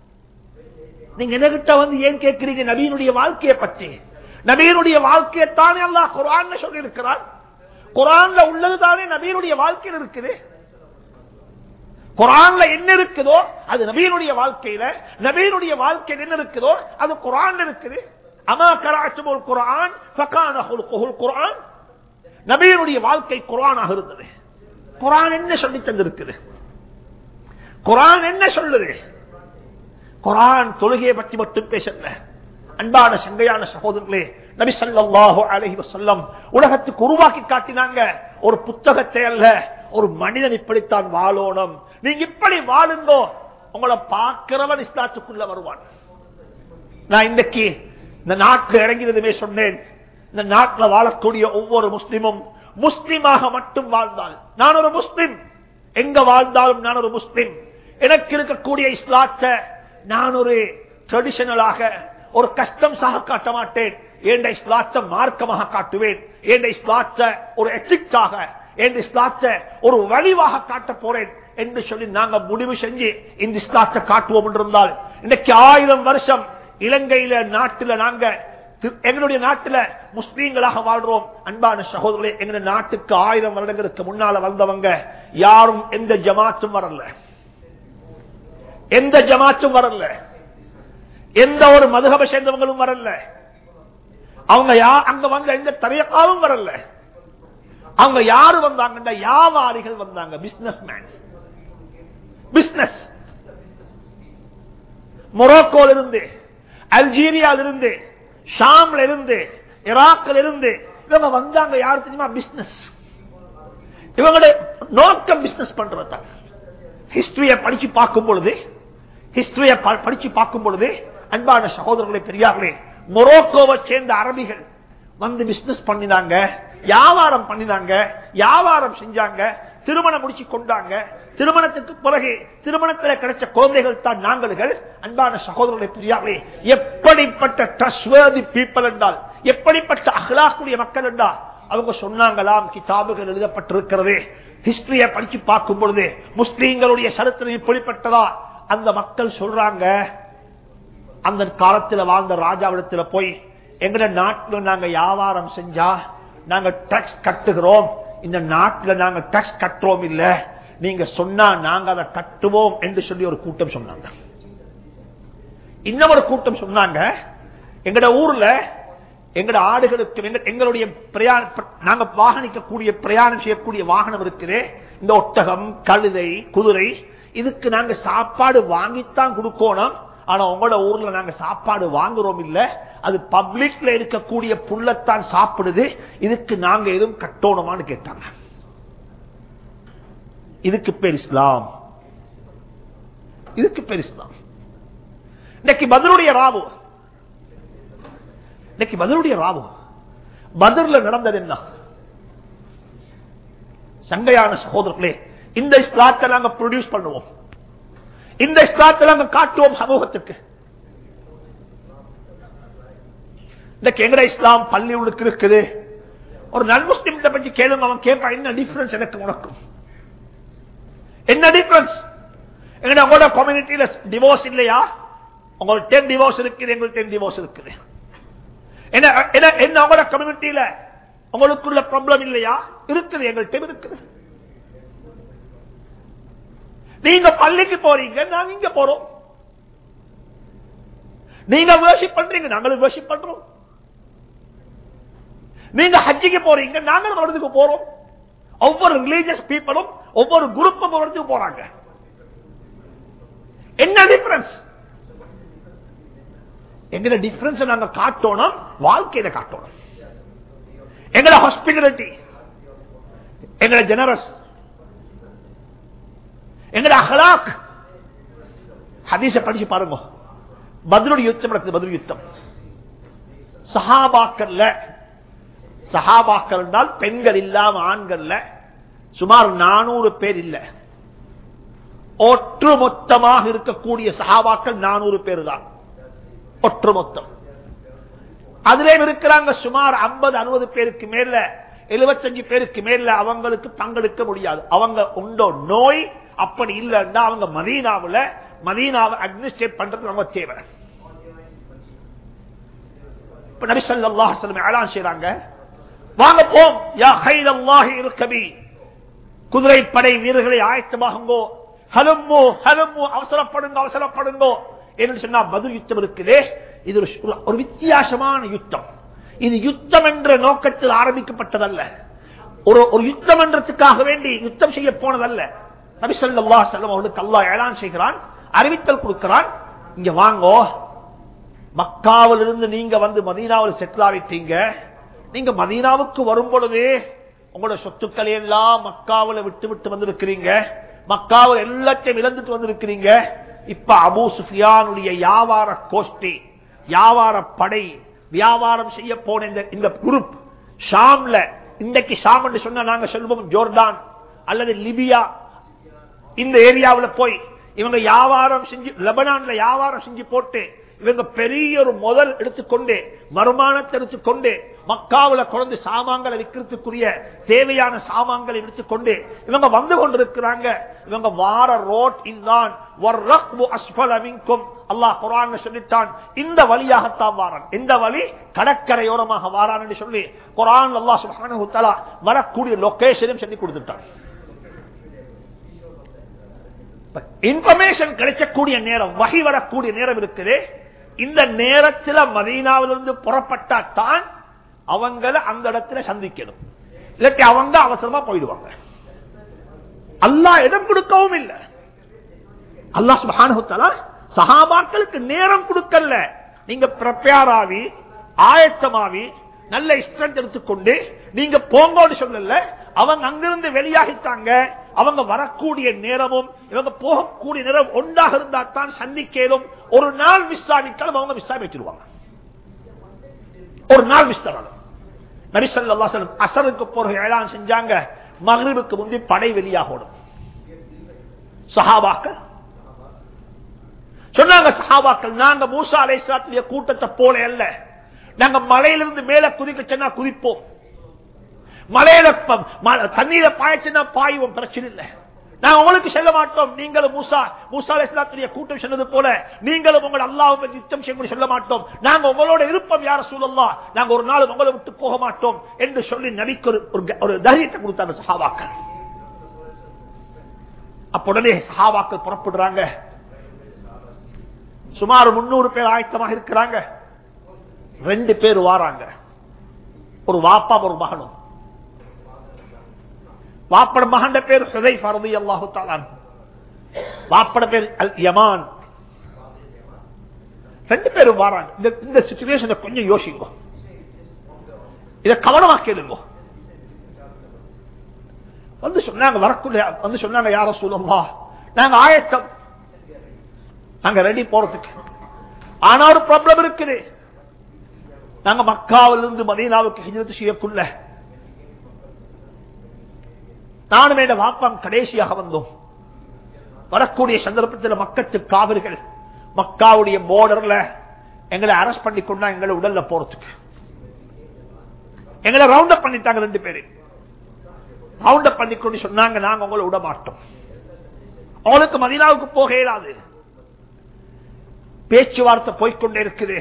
நீங்க என்கிட்ட வந்து ஏன் கேட்கிறீங்க நபியினுடைய வாழ்க்கையை பற்றி நபியினுடைய வாழ்க்கையை தானே அல்லாஹ் குரான் சொல்லி இருக்கிறான் குரான்ல உள்ளது தானே நபியினுடைய வாழ்க்கையில் இருக்குது குரான்ல என்ன இருக்குதோ அது நபியினுடைய வாழ்க்கையில நபியினுடைய வாழ்க்கையில் என்ன இருக்குதோ அது குரான்ல இருக்குது அமா கராச்சுமுல் குரான் ஃபகான ஹுல்குஹுல் குரான் நபியினுடைய வாழ்க்கை குரானாக இருந்தது குரான் என்ன சொல்லி தந்திருக்குது குரான் என்ன சொல்லுது குரான் தொழுகையை பற்றி மட்டும் பேசல அன்பான சங்கையான சகோதரர்களே நபி ஸல்லல்லாஹு அலைஹி வஸல்லம் உலகத்துக்கு உருவாக்கி காட்டினாங்க ஒரு புத்தகத்தை அல்ல ஒரு மனிதன் இப்படித்தான் வாழணும் நீங்க இப்படி வாழுங்கோ உங்களை பார்க்கிறவன் இஸ்லாத்துக்குள்ள வருவான் நான் இன்றைக்கு இந்த நாட்டில் இறங்கினதுமே சொன்னேன் இந்த நாட்டில் வாழக்கூடிய ஒவ்வொரு முஸ்லிமும் முஸ்லிமாக மட்டும் வாழ்ந்தால் நான் ஒரு முஸ்லிம் எங்க வாழ்ந்தாலும் நான் ஒரு முஸ்லிம் எனக்கு இருக்கக்கூடிய இஸ்லாத்தை நான் ஒரு ட்ரெடிஷனலாக ஒரு கஸ்டம்ஸாக காட்ட மாட்டேன் என்ற இஸ்லாத்தை மார்க்கமாக காட்டுவேன் என்ற இஸ்லாத்தை ஒரு எத்திக்ஸாக என்ற இஸ்லாத்தை ஒரு வழிவாக காட்ட போறேன் என்று சொல்லி நாங்க முடிவு செஞ்சு இந்த இஸ்லாத்தை காட்டுவோம் என்றிருந்தால் இன்னைக்கு ஆயிரம் வருஷம் இலங்கையில நாட்டுல நாங்க தி- எங்களுடைய நாட்டுல முஸ்லீம்களாக வாழ்றோம் அன்பான சகோதரர்களே எங்களுடைய நாட்டுக்கு ஆயிரம் வருடங்களுக்கு முன்னால வந்தவங்க யாரும் எந்த ஜமாத்தும் வரல எந்த ஜமாத்தும் வரல எந்த ஒரு மதுகப சேர்ந்தவங்களும் வரல அவங்க யா அங்க வந்த எந்த தரையக்காவும் வரல அவங்க யாரு வந்தாங்கன்னா வியாபாரிகள் வந்தாங்க பிசினஸ் மேன் பிசினஸ் மொரோக்கோல இருந்து அல்ஜீரியால இருந்து ஷாம்ல இருந்து ஈராக்ல இருந்து இவங்க வந்தாங்க யாரு தெரியுமா பிசினஸ் இவங்களுடைய நோக்கம் பிசினஸ் பண்றதா ஹிஸ்டரிய படிச்சு பார்க்கும் பொழுது ஹிஸ்டரிய படிச்சு பார்க்கும் பொழுது அன்பான சகோதரர்களே பெரியார்களே மொரோக்கோவை சேர்ந்த அரபிகள் வந்து பிசினஸ் பண்ணினாங்க வியாபாரம் பண்ணினாங்க வியாபாரம் செஞ்சாங்க திருமணம் முடிச்சு கொண்டாங்க திருமணத்துக்கு பிறகு திருமணத்தில் கிடைச்ச குழந்தைகள் தான் நாங்கள்கள் அன்பான சகோதரர்களை பெரியார்களே எப்படிப்பட்ட ட்ரஸ்ட்வர்தி பீப்பிள் என்றால் எப்படிப்பட்ட அகலாக்குடைய மக்கள் என்றால் அவங்க சொன்னாங்களாம் கிதாபுகள் எழுதப்பட்டிருக்கிறது ஹிஸ்டரிய படிச்சு பார்க்கும் பொழுது முஸ்லீம்களுடைய சரித்திரம் இப்படிப்பட்டதா அந்த மக்கள் சொல்றாங்க அந்த காலத்துல வாழ்ந்த ராஜாவிடத்துல போய் எங்கட நாட்டுல நாங்க வியாபாரம் செஞ்சா நாங்க டாக்ஸ் கட்டுகிறோம் இந்த நாட்டுல நாங்க டாக்ஸ் கட்டுறோம் இல்ல நீங்க சொன்னா நாங்க அதை கட்டுவோம் என்று சொல்லி ஒரு கூட்டம் சொன்னாங்க இன்னொரு கூட்டம் சொன்னாங்க எங்கட ஊர்ல எங்கட ஆடுகளுக்கு எங்க- எங்களுடைய பிரயாண நாங்க வாகனிக்கக்கூடிய பிரயாணம் செய்யக்கூடிய வாகனம் இருக்குது இந்த ஒட்டகம் கழுதை குதிரை இதுக்கு நாங்க சாப்பாடு வாங்கித்தான் கொடுக்கணும் ஆனா உங்களோட ஊர்ல நாங்க சாப்பாடு வாங்குறோம் இல்ல அது பப்ளிக்ல இருக்கக்கூடிய புல்லத்தான் சாப்பிடுது இதுக்கு நாங்க எதுவும் கட்டணுமான்னு கேட்டாங்க இதுக்கு பேர் இஸ்லாம் இதுக்கு பேர் இஸ்லாம் இன்னைக்கு பதிலுடைய ராவு இன்னைக்கு பதிலுடைய ராவு பதிர்ல நடந்தது என்ன சங்கையான சகோதரர்களே இந்த இஸ்லாத்தை நாங்க ப்ரொடியூஸ் பண்ணுவோம் இந்த இஸ்லாத்தை நாங்க காட்டுவோம் சமூகத்துக்கு இன்னைக்கு எங்கட இஸ்லாம் பள்ளி உனக்கு இருக்குது ஒரு நன் முஸ்லிம் பற்றி கேளுங்க அவன் கேட்பான் என்ன டிஃபரன்ஸ் எனக்கு உனக்கும் என்ன டிஃபரன்ஸ் எங்கட உங்களோட கம்யூனிட்டியில டிவோர்ஸ் இல்லையா உங்களுக்கு டென் டிவோர்ஸ் இருக்குது எங்களுக்கு டென் டிவோர்ஸ் இருக்குது என்ன என்ன- என்ன உங்களோட கம்யூனிட்டியில உங்களுக்குள்ள ப்ராப்ளம் இல்லையா இருக்குது எங்கள்கிட்ட இருக்குது நீங்க பள்ளிக்கு போறீங்க நாங்க இங்க போறோம் நீங்க வேர்ஷிப் பண்றீங்க நாங்களும் வேர்ஷிப் பண்றோம் நீங்க ஹஜ்ஜிக்கு போறீங்க நாங்களும் வரதுக்கு போறோம் ஒவ்வொரு ரிலீஜியஸ் பீப்புளும் ஒவ்வொரு குரூப்பும் வரதுக்கு போறாங்க என்ன டிஃபரன்ஸ் எங்கட டிஃபரன்ஸ் நாங்க காட்டணும் வாழ்க்கையில காட்டணும் எங்கட ஹாஸ்பிட்டாலிட்டி எங்கட ஜெனரஸ் எங்கட அஹ்லாக் ஹதீஸ படிச்சு பாருங்க பதிலுடைய யுத்தம் நடக்குது பதில் யுத்தம் சஹாபாக்கள்ல சஹாபாக்கள் என்றால் பெண்கள் இல்லாம ஆண்கள்ல சுமார் நானூறு பேர் இல்ல ஒட்டுமொத்தமாக இருக்கக்கூடிய சஹாபாக்கள் நானூறு பேர் தான் ஒட்டுமொத்தம் அதிலே இருக்கிறாங்க சுமார் 50 அறுபது பேருக்கு மேல 75 பேருக்கு மேல அவங்களுக்கு பங்கெடுக்க முடியாது அவங்க உண்டோ நோய் அப்படி இல்லைன்னா அவங்க மதீனாவுல மதீனாவை அட்மினிஸ்ட்ரேட் பண்றது அவங்க தேவை இப்ப நபி ஸல்லல்லாஹு அலைஹி வஸல்லம் எலான் செய்றாங்க வாங்க போம் யா ஹைரல்லாஹி இர்கபி குதிரை படை வீரர்களை ஆயத்தமாகுங்கோ ஹலும்மு ஹலும்மு அவசரப்படுங்க அவசரப்படுங்கோ என்று சொன்னா பதில் யுத்தம் இருக்குதே இது ஒரு- ஒரு வித்தியாசமான யுத்தம் இது யுத்தம் என்ற நோக்கத்தில் ஆரம்பிக்கப்பட்டதல்ல ஒரு ஒரு யுத்தம் என்றதுக்காக வேண்டி யுத்தம் செய்ய போனதல்ல நபி ஸல்லல்லாஹு அலைஹி வஸல்லம் அவர்களுக்கு அல்லாஹ் ஏலான் செய்கிறான் அறிவித்தல் கொடுக்கிறான் இங்க வாங்கோ மக்காவில் இருந்து நீங்க வந்து மதீனாவில் செட்டில் ஆகிட்டீங்க நீங்க மதீனாவுக்கு வரும் பொழுது உங்களோட சொத்துக்களை எல்லாம் மக்காவில் விட்டு விட்டு வந்திருக்கிறீங்க மக்காவில் எல்லாத்தையும் இழந்துட்டு வந்திருக்கிறீங்க இப்ப அபூ சுஃபியானுடைய வியாபார கோஷ்டி வியாபார படை வியாபாரம் செய்ய போன இந்த- இந்த குரூப் ஷாம்ல இன்றைக்கு ஷாம் என்று சொன்னா நாங்க சொல்வோம் ஜோர்டான் அல்லது லிபியா இந்த ஏரியாவுல போய் இவங்க வியாபாரம் செஞ்சு லெபனான்ல வியாபாரம் செஞ்சு போட்டு இவங்க பெரிய ஒரு முதல் எடுத்துக்கொண்டு வருமானத்தை எடுத்துக்கொண்டு மக்காவுல குழந்தை சாமான்களை விற்கிறதுக்குரிய தேவையான சாமான்களை எடுத்துக்கொண்டு இவங்க வந்து கொண்டிருக்கிறாங்க இவங்க வார ரோட் இந்தான் அல்லாஹ் குரான் சொல்லிட்டான் இந்த வழியாகத்தான் வாரான் இந்த வழி கடற்கரையோரமாக வாரான் என்று சொல்லி குரான் அல்லாஹ் சுப்ஹானஹு வ தஆலா வரக்கூடிய லொகேஷனும் சொல்லி கொடுத்துட்டான் இன்ஃபர்மேஷன் கிடைக்கக்கூடிய நேரம் வகை வரக்கூடிய நேரம் இருக்குது இந்த நேரத்தில் மதீனாவிலிருந்து புறப்பட்டா தான் அவங்கள அந்த இடத்துல சந்திக்கணும் இல்லாட்டி அவங்க அவசரமா போயிடுவாங்க அல்லாஹ் இடம் கொடுக்கவும் இல்லை அல்லாஹ் சுப்ஹானஹு வ தஆலா சஹாபாக்களுக்கு நேரம் கொடுக்கல நீங்க ப்ரிப்பேர் ஆகி ஆயத்தமாவி நல்ல ஸ்ட்ரென்த் எடுத்துக்கொண்டு நீங்க போங்கோடு சொல்லல அவங்க அங்கிருந்து வெளியாகிட்டாங்க அவங்க வரக்கூடிய நேரமும் இவங்க போகக்கூடிய நேரம் ஒன்றாக இருந்தா தான் சந்திக்கலும் ஒரு நாள் மிஸ் ஆகிட்டாலும் அவங்க மிஸ் ஆகி வச்சிருவாங்க ஒரு நாள் மிஸ் ஆகணும் நபி ஸல்லல்லாஹு அலைஹி வஸல்லம் அசருக்கு போற ஏழாம் செஞ்சாங்க மக்ரிபுக்கு முந்தி படை வெளியாகணும் சஹாபாக்கள் சொன்னாங்க சஹாபாக்கள் நாங்க மூசா அலைஹிஸ்ஸலாத்துடைய கூட்டத்தை போல அல்ல நாங்க மலையிலிருந்து மேல குதிக்க சொன்னா குதிப்போம் மலையில ப- ம- தண்ணீர பாயச்சுன்னா பாய்வோம் பிரச்சனை இல்லை நாங்க உங்களுக்கு செல்ல மாட்டோம் நீங்களும் மூசா மூசா அலைஹிஸ்ஸலாத்துடைய கூட்டம் சொன்னது போல நீங்களும் உங்கள் அல்லாஹ் பற்றி யுத்தம் செய்ய சொல்ல மாட்டோம் நாங்க உங்களோட இருப்போம் யார சூழல்லா நாங்க ஒரு நாள் உங்களை விட்டு போக மாட்டோம் என்று சொல்லி நபிக்கு ஒரு- ஒரு க- ஒரு தைரியத்தை கொடுத்தாங்க சஹாபாக்கள் அப்ப உடனே சஹாபாக்கள் புறப்படுறாங்க சுமார் முன்னூறு பேர் ஆயத்தமாக இருக்கிறாங்க ரெண்டு பேர் வாராங்க ஒரு வாப்பா ஒரு மகனும் வாப்பட மகன் பேர் சுதை பரதி அல்லாஹு தாலான் வாப்பட பேர் அல் யமான் ரெண்டு பேரும் வாராங்க இந்த இந்த சிச்சுவேஷனை கொஞ்சம் யோசிங்க இதை கவனமா கேளுங்க வந்து சொன்னாங்க வரக்குள்ள வந்து சொன்னாங்க யார சொல்லமா நாங்க ஆயத்தம் நாங்க ரெடி போறதுக்கு ஆனா ஒரு ப்ராப்ளம் இருக்குது நாங்க மக்காவிலிருந்து மதீனாவுக்கு ஹிஜரத்து செய்யக்குள்ள நானும் என் வாப்பாம் கடைசியாக வந்தோம் வரக்கூடிய சந்தர்ப்பத்தில் மக்கத்து காவிர்கள் மக்காவுடைய போர்டர்ல எங்களை அரெஸ்ட் பண்ணி கொண்டா எங்களை உடல்ல போறதுக்கு எங்களை ரவுண்ட் அப் பண்ணிட்டாங்க ரெண்டு பேரு ரவுண்ட் அப் பண்ணி கொண்டு சொன்னாங்க நாங்க உங்களை விட மாட்டோம் அவளுக்கு மதினாவுக்கு போக இயலாது பேச்சுவார்த்தை போய்கொண்டே இருக்குது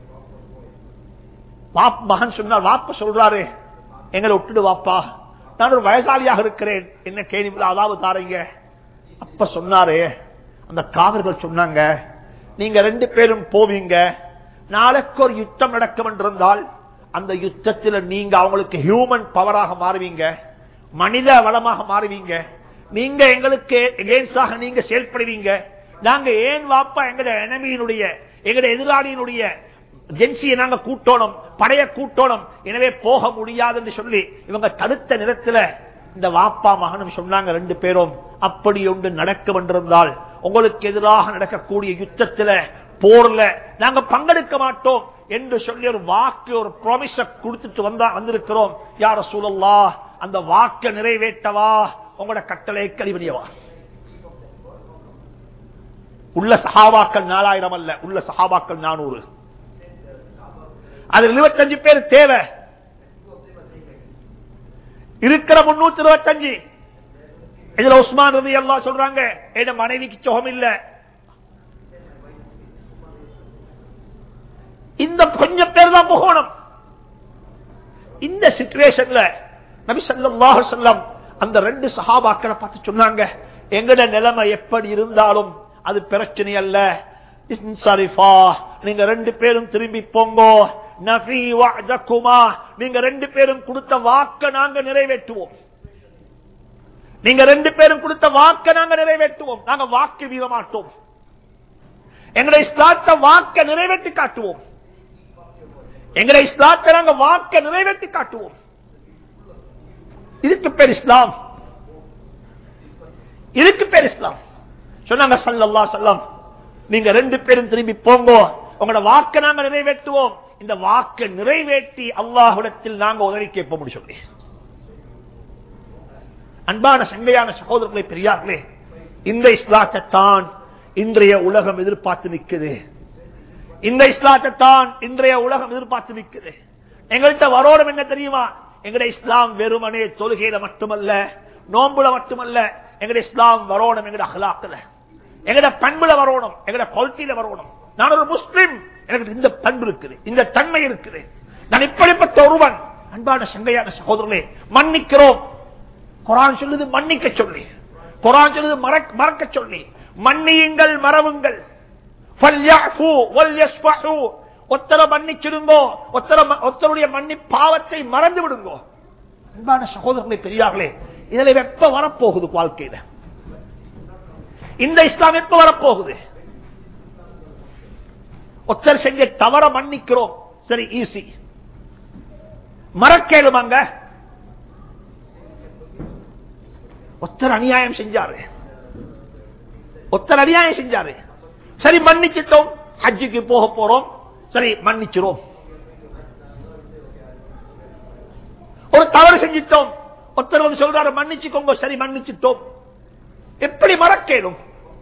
மகன் சொன்னார் வாப்ப சொல்றாரு எங்களை விட்டுடு வாப்பா நான் ஒரு வயசாளியாக இருக்கிறேன் என்ன கேள்வி அதாவது தாரீங்க அப்ப சொன்னாரு அந்த காவல்கள் சொன்னாங்க நீங்க ரெண்டு பேரும் போவீங்க நாளைக்கு ஒரு யுத்தம் நடக்கும் என்றிருந்தால் அந்த யுத்தத்தில் நீங்க அவங்களுக்கு ஹியூமன் பவராக மாறுவீங்க மனித வளமாக மாறுவீங்க நீங்க எங்களுக்கு எகேன்ஸ்டாக நீங்க செயல்படுவீங்க நாங்க ஏன் வாப்பா எங்கட எனமியினுடைய எங்கட எதிராளியினுடைய ஜென்சியை நாங்க கூட்டோணும் படைய கூட்டோணும் எனவே போக முடியாது என்று சொல்லி இவங்க தடுத்த நிறத்துல இந்த வாப்பா மகனும் சொன்னாங்க ரெண்டு பேரும் அப்படி ஒன்று நடக்கும் என்றிருந்தால் உங்களுக்கு எதிராக நடக்கக்கூடிய யுத்தத்துல போர்ல நாங்க பங்கெடுக்க மாட்டோம் என்று சொல்லி ஒரு வாக்கு ஒரு ப்ராமிஸ கொடுத்துட்டு வந்தா வந்திருக்கிறோம் யார சூழல்லா அந்த வாக்க நிறைவேற்றவா உங்களோட கட்டளை கழிவடியவா உள்ள சகாபாக்கள் நாலாயிரம் அல்ல உள்ள சகாபாக்கள் நானூறு அது இருபத்தஞ்சு பேர் தேவை இருக்கிற முன்னூத்தி இருபத்தஞ்சு இதுல உஸ்மான் ரதி எல்லாம் சொல்றாங்க என் மனைவிக்கு சுகம் இல்ல இந்த கொஞ்சம் பேர் தான் போகணும் இந்த சிச்சுவேஷன்ல நபி சல்லாஹு சொல்லம் அந்த ரெண்டு சஹாபாக்களை பார்த்து சொன்னாங்க எங்கட நிலைமை எப்படி இருந்தாலும் அது பிரச்சனை அல்ல சரிஃபா நீங்க ரெண்டு பேரும் திரும்பி போங்கோ நபி வஅதகுமா நீங்க ரெண்டு பேரும் கொடுத்த வாக்க நாங்க நிறைவேற்றுவோம் நீங்க ரெண்டு பேரும் கொடுத்த வாக்க நாங்க நிறைவேற்றுவோம் நாங்க வாக்கு வீத மாட்டோம் எங்களை இஸ்லாத்த வாக்க நிறைவேற்றி காட்டுவோம் எங்களை இஸ்லாத்தை நாங்க வாக்க நிறைவேற்றி காட்டுவோம் இதுக்கு பேர் இஸ்லாம் இதுக்கு பேர் இஸ்லாம் சொன்னாங்க சல்லல்லா சொல்லம் நீங்க ரெண்டு பேரும் திரும்பி போங்கோ உங்களோட வாக்க நாங்க நிறைவேற்றுவோம் இந்த வாக்க நிறைவேற்றி அல்லாஹுடத்தில் நாங்க உதவி கேட்ப முடியும் அன்பான சங்கையான சகோதரர்களை பெரியார்களே இந்த இஸ்லாத்தை தான் இன்றைய உலகம் எதிர்பார்த்து நிற்குது இந்த இஸ்லாத்தை தான் இன்றைய உலகம் எதிர்பார்த்து நிற்குது எங்கள்கிட்ட வரோடும் என்ன தெரியுமா எங்கட இஸ்லாம் வெறுமனே தொழுகையில மட்டுமல்ல நோம்புல மட்டுமல்ல எங்கட இஸ்லாம் வரணும் எங்கட அகலாக்கல எங்கட பண்புல வரணும் எங்கட குவாலிட்டியில வரணும் நான் ஒரு முஸ்லிம் எனக்கு இந்த பண்பு இருக்குது இந்த தன்மை இருக்குது நான் இப்படிப்பட்ட ஒருவன் அன்பான சங்கையான சகோதரர்களே மன்னிக்கிறோம் குரான் சொல்லுது மன்னிக்க சொல்லி குரான் சொல்லுது மறக்க சொல்லி மன்னியுங்கள் மறவுங்கள் ஒத்தர மன்னிச்சிடுங்கோ ஒத்தருடைய மன்னி பாவத்தை மறந்து விடுங்கோ அன்பான சகோதரர்களை பெரியார்களே இதுல வெப்ப வரப்போகுது வாழ்க்கையில இந்த இஸ்லாம் எப்ப வரப்போகுது ஒத்தர் செஞ்ச தவற மன்னிக்கிறோம் சரி ஈஸி மறக்கேளுமாங்க ஒத்தர் அநியாயம் செஞ்சாரு ஒத்தர் அநியாயம் செஞ்சாரு சரி மன்னிச்சிட்டோம் ஹஜ்ஜுக்கு போக போறோம் சரி மன்னிச்சிரோம் ஒரு தவறு செஞ்சிட்டோம் ஒருத்தர் வந்து சொல்றாரு மன்னிச்சுக்கோங்க சரி மன்னிச்சிட்டோம் எப்படி மறக்கேனும்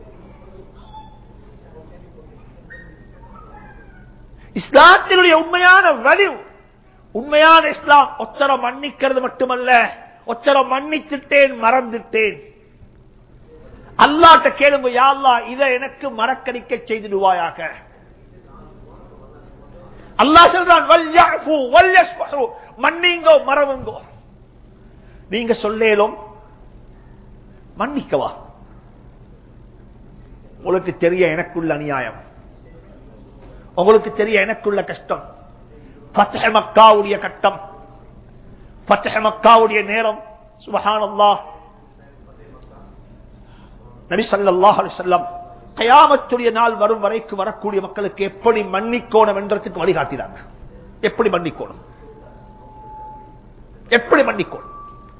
இஸ்லாத்தினுடைய உண்மையான வலிவு உண்மையான இஸ்லாம் ஒத்தர மன்னிக்கிறது மட்டுமல்ல ஒத்தர மன்னித்துட்டேன் மறந்துட்டேன் அல்லாட்ட கேளுங்க யாழ்லா இதை எனக்கு மறக்கடிக்க செய்திடுவாயாக அல்லா சொல்றான் மன்னிங்கோ மறவுங்கோ நீங்க சொல்லேலும் மன்னிக்கவா உங்களுக்கு தெரிய எனக்குள்ள அநியாயம் உங்களுக்கு தெரிய எனக்குள்ள கஷ்டம் பத்தக மக்காவுடைய கட்டம் பத்தக மக்காவுடைய நேரம் சுபஹானல்லா நபி ஸல்லல்லாஹு அலைஹி வஸல்லம் கயாமத்துடைய நாள் வரும் வரைக்கும் வரக்கூடிய மக்களுக்கு எப்படி மன்னிக்கோணம் என்றதுக்கு வழிகாட்டினாங்க எப்படி மன்னிக்கோணும் எப்படி மன்னிக்கோணும்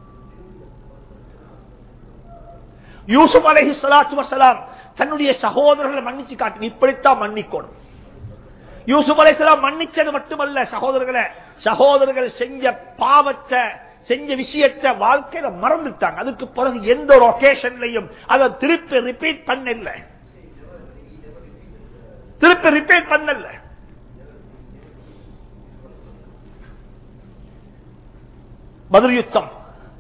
யூசுப் அலைஹி ஸலாத்து வஸலாம் தன்னுடைய சகோதரர்களை மன்னிச்சு காட்டி இப்படித்தான் மன்னிக்கோணும் யூசுப் அலைஹிஸ்ஸலாம் மன்னிச்சது மட்டுமல்ல சகோதரர்களை சகோதரர்கள் செஞ்ச பாவத்தை செஞ்ச விஷயத்தை வாழ்க்கையில மறந்துட்டாங்க அதுக்கு பிறகு எந்த ஒரு ஒகேஷன்லையும் அதை திருப்பி ரிப்பீட் பண்ணல திருப்பி ரிப்பீட் பண்ணல பதில் யுத்தம்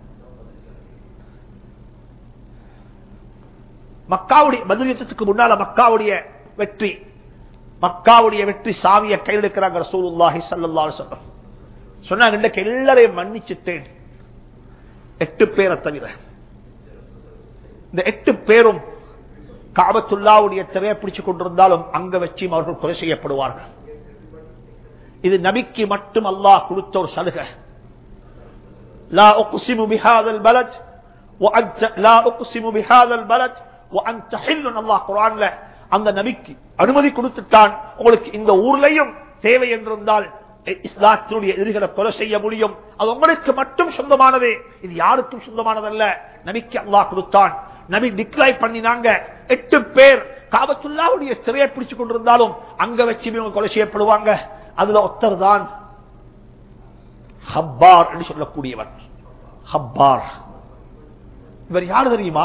மக்காவுடைய பதில் யுத்தத்துக்கு முன்னால மக்காவுடைய வெற்றி மக்காவுடைய வெற்றி சாவிய கையில் இருக்கிறாங்க ரசூலுல்லாஹி ஸல்லல்லாஹு அலைஹி வஸல்லம் சொன்னாங்க இன்றைக்கு எல்லாரையும் மன்னிச்சுட்டேன் எட்டு பேரை தவிர இந்த எட்டு பேரும் காபத்துல்லாவுடைய திரையை பிடிச்சுக் கொண்டிருந்தாலும் அங்க வச்சும் அவர்கள் கொலை செய்யப்படுவார்கள் இது நபிக்கு மட்டும் அல்லாஹ் கொடுத்த ஒரு சலுகை لا أقسم بهذا البلد وأنت لا أقسم بهذا البلد وأنت حل الله قرآن அந்த நபிக்கு அனுமதி கொடுத்துட்டான் உங்களுக்கு இந்த ஊர்லயும் தேவை என்றிருந்தால் இஸ்லாத்தினுடைய எதிரிகளை கொலை செய்ய முடியும் அது உங்களுக்கு மட்டும் சொந்தமானதே இது யாருக்கும் சொந்தமானதல்ல நபிக்கு அல்லாஹ் கொடுத்தான் நபி டிக்ளைன் பண்ணினாங்க எட்டு பேர் காபத்துல்லாவுடைய சிறையை பிடிச்சு கொண்டிருந்தாலும் அங்க வச்சு இவங்க கொலை செய்யப்படுவாங்க அதுல ஒத்தர் தான் ஹப்பார் என்று சொல்லக்கூடியவர் ஹப்பார் இவர் யாரு தெரியுமா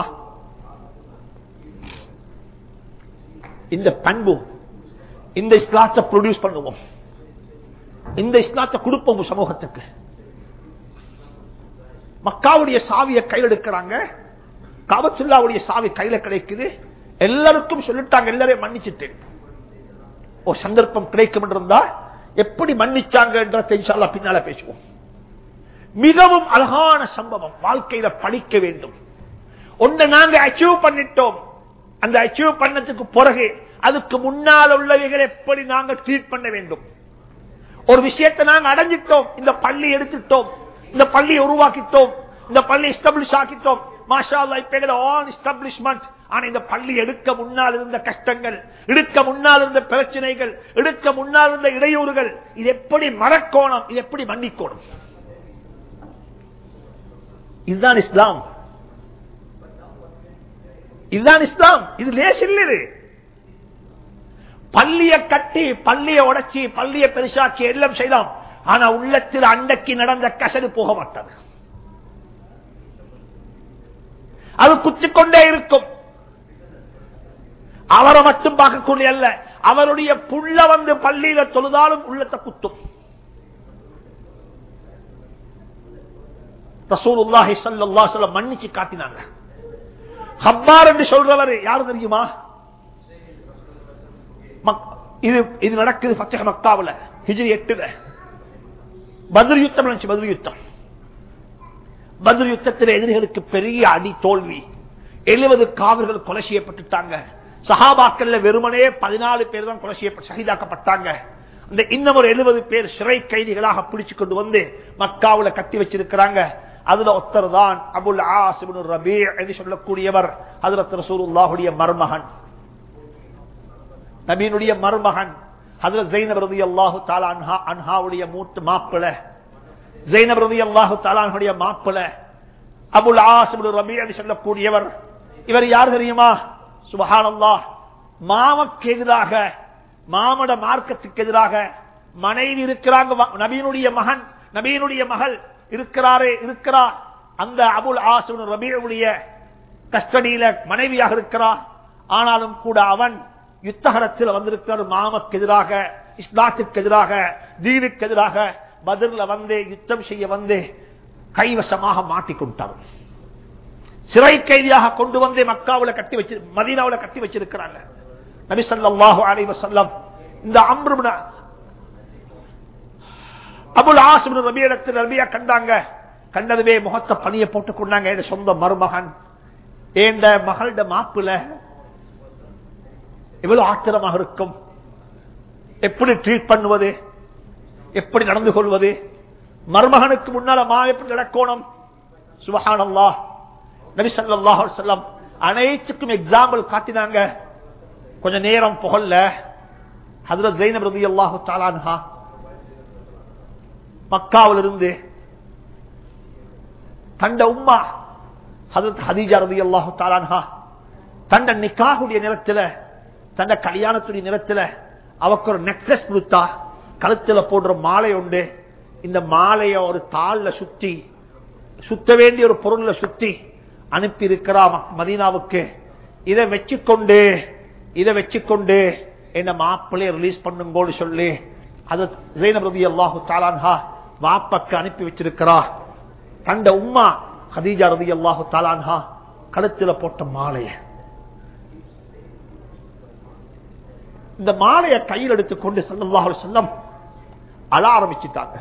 இந்த பண்பு இந்த இஸ்லாத்தை ப்ரொடியூஸ் பண்ணுவோம் இந்த இஸ்லாத்தை கொடுப்போம் சமூகத்துக்கு மக்காவுடைய சாவியை கையில் எடுக்கிறாங்க காபத்துல்லாவுடைய சாவி கையில கிடைக்குது எல்லாருக்கும் சொல்லிட்டாங்க எல்லாரையும் மன்னிச்சுட்டேன் ஒரு சந்தர்ப்பம் கிடைக்கும் இருந்தா எப்படி மன்னிச்சாங்க பின்னால பேசுவோம் மிகவும் அழகான சம்பவம் வாழ்க்கையில படிக்க வேண்டும் ஒன்று நாங்க அச்சீவ் பண்ணிட்டோம் அந்த அச்சீவ் பண்ணதுக்கு பிறகு அதுக்கு முன்னால் உள்ளவைகளை எப்படி நாங்க ட்ரீட் பண்ண வேண்டும் ஒரு விஷயத்தை நாங்க அடைஞ்சிட்டோம் இந்த பள்ளி எடுத்துட்டோம் இந்த பள்ளியை உருவாக்கிட்டோம் இந்த பள்ளி எஸ்டாப்ளிஷ் ஆக்கிட்டோம் மாஷா இப்ப ஆன் எஸ்டாப்ளிஷ்மெண்ட் ஆனா இந்த பள்ளி எடுக்க முன்னால் இருந்த கஷ்டங்கள் எடுக்க முன்னால் இருந்த பிரச்சனைகள் எடுக்க முன்னால் இருந்த இடையூறுகள் இது எப்படி மறக்கோணம் இது எப்படி மன்னிக்கோணும் இதுதான் இஸ்லாம் இதுதான் இஸ்லாம் இது லேசில் பள்ளிய கட்டி பள்ளிய உடைச்சி பள்ளிய பெருசாக்கி எல்லாம் செய்யலாம் ஆனா உள்ளத்தில் அண்டைக்கு நடந்த கசடு போக மாட்டது அது குத்திக்கொண்டே இருக்கும் அவரை மட்டும் பார்க்கக்கூடிய அல்ல அவருடைய புள்ள வந்து பள்ளியில தொழுதாலும் உள்ளத்தை குத்தும் ரசூலுல்லாஹி ஸல்லல்லாஹு அலைஹி வஸல்லம் மன்னிச்சு காட்டினாங்க ஹப்பார் என்று சொல்றவர் யாரு தெரியுமா இது இது நடக்குது பச்சக மக்காவுல ஹிஜ்ரி எட்டுல பத்ர் யுத்தம் நினைச்சு பத்ர் யுத்தம் பத்ர் யுத்தத்தில் எதிரிகளுக்கு பெரிய அடி தோல்வி எழுபது காவல்கள் கொலை செய்யப்பட்டுட்டாங்க சஹாபாக்கள்ல வெறுமனே பதினாலு பேர் தான் கொலை செய்யப்பட்டு சகிதாக்கப்பட்டாங்க இந்த இன்னும் ஒரு எழுபது பேர் சிறை கைதிகளாக பிடிச்சு கொண்டு வந்து மக்காவுல கட்டி வச்சிருக்கிறாங்க அதுல ஒத்தர் தான் அபுல் ஆசிபுன் ரபி என்று சொல்லக்கூடியவர் அதுல ரசூலுல்லாஹுடைய மருமகன் நபீனுடைய மருமகன் அதுல ஜெயினப் ரதி அல்லாஹு தாலா அன்ஹா அன்ஹாவுடைய மூட்டு மாப்பிள ஜெயினப் ரதி அல்லாஹு தாலானுடைய மாப்பிள அபுல் ஆசிபுன் ரபி என்று சொல்லக்கூடியவர் இவர் யார் தெரியுமா சுபஹானல்லா மாமக்கு எதிராக மாமட மார்க்கத்துக்கு எதிராக மனைவி இருக்கிறாங்க நபீனுடைய மகன் நபீனுடைய மகள் இருக்கிறாரே இருக்கிறார் அந்த அபுல் ஆசுன் ரபியுடைய கஸ்டடியில மனைவியாக இருக்கிறார் ஆனாலும் கூட அவன் யுத்தகரத்தில் வந்திருக்கிற மாமக்கு எதிராக இஸ்லாத்துக்கு எதிராக தீனுக்கு எதிராக பதில வந்து யுத்தம் செய்ய வந்து கைவசமாக மாட்டிக்கொண்டார் சிறை கைதியாக கொண்டு வந்து மக்காவில் கட்டி வச்சு மதீனாவில் கட்டி வச்சிருக்கிறாங்க நபி ஸல்லல்லாஹு அலைஹி வஸல்லம் இந்த அம்ரு இப்னு அபுல் ஆசிப் ரபியிடத்தில் ரபியா கண்டாங்க கண்டதுவே முகத்தை பணிய போட்டுக் கொண்டாங்க என் சொந்த மருமகன் ஏந்த மகளோட மாப்புல எவ்வளவு ஆத்திரமாக இருக்கும் எப்படி ட்ரீட் பண்ணுவது எப்படி நடந்து கொள்வது மருமகனுக்கு முன்னால மா எப்படி நடக்கணும் சுபஹானல்லா நபி ஸல்லல்லாஹு அலைஹி வஸல்லம் அனைத்துக்கும் எக்ஸாம்பிள் காட்டினாங்க கொஞ்ச நேரம் புகழ்ல ஹஜ்ரத் ஜைனப் ரலியல்லாஹு தஆலா அன்ஹா மக்காவில் இருந்து தண்ட உம்மா ஹஜரத் ஹதீஜா ரலியல்லாஹு தஆலா அன்ஹா தண்ட நிக்காஹுடைய நிலத்துல தண்ட கல்யாணத்துடைய நிலத்துல அவக்கு ஒரு நெக்லஸ் கொடுத்தா கழுத்துல போடுற மாலை உண்டு இந்த மாலைய ஒரு தாள்ல சுத்தி சுத்த வேண்டிய ஒரு பொருள்ல சுத்தி அனுப்பி இருக்கிறா மதீனாவுக்கு இதை வச்சுக்கொண்டு இதை வச்சுக்கொண்டு என்ன மாப்பிள்ளைய ரிலீஸ் பண்ணுங்கோன்னு சொல்லி அது ஜெயினப் ரதி அல்லாஹு தாலான்ஹா மாப்பக்கு அனுப்பி வச்சிருக்கிறா தண்ட உம்மா ஹதீஜா ரதி அல்லாஹு தாலான்ஹா கழுத்துல போட்ட மாலைய இந்த மாலையை கையில் எடுத்துக்கொண்டு சல்லல்லாஹு செல்லம் அழ ஆரம்பிச்சுட்டாங்க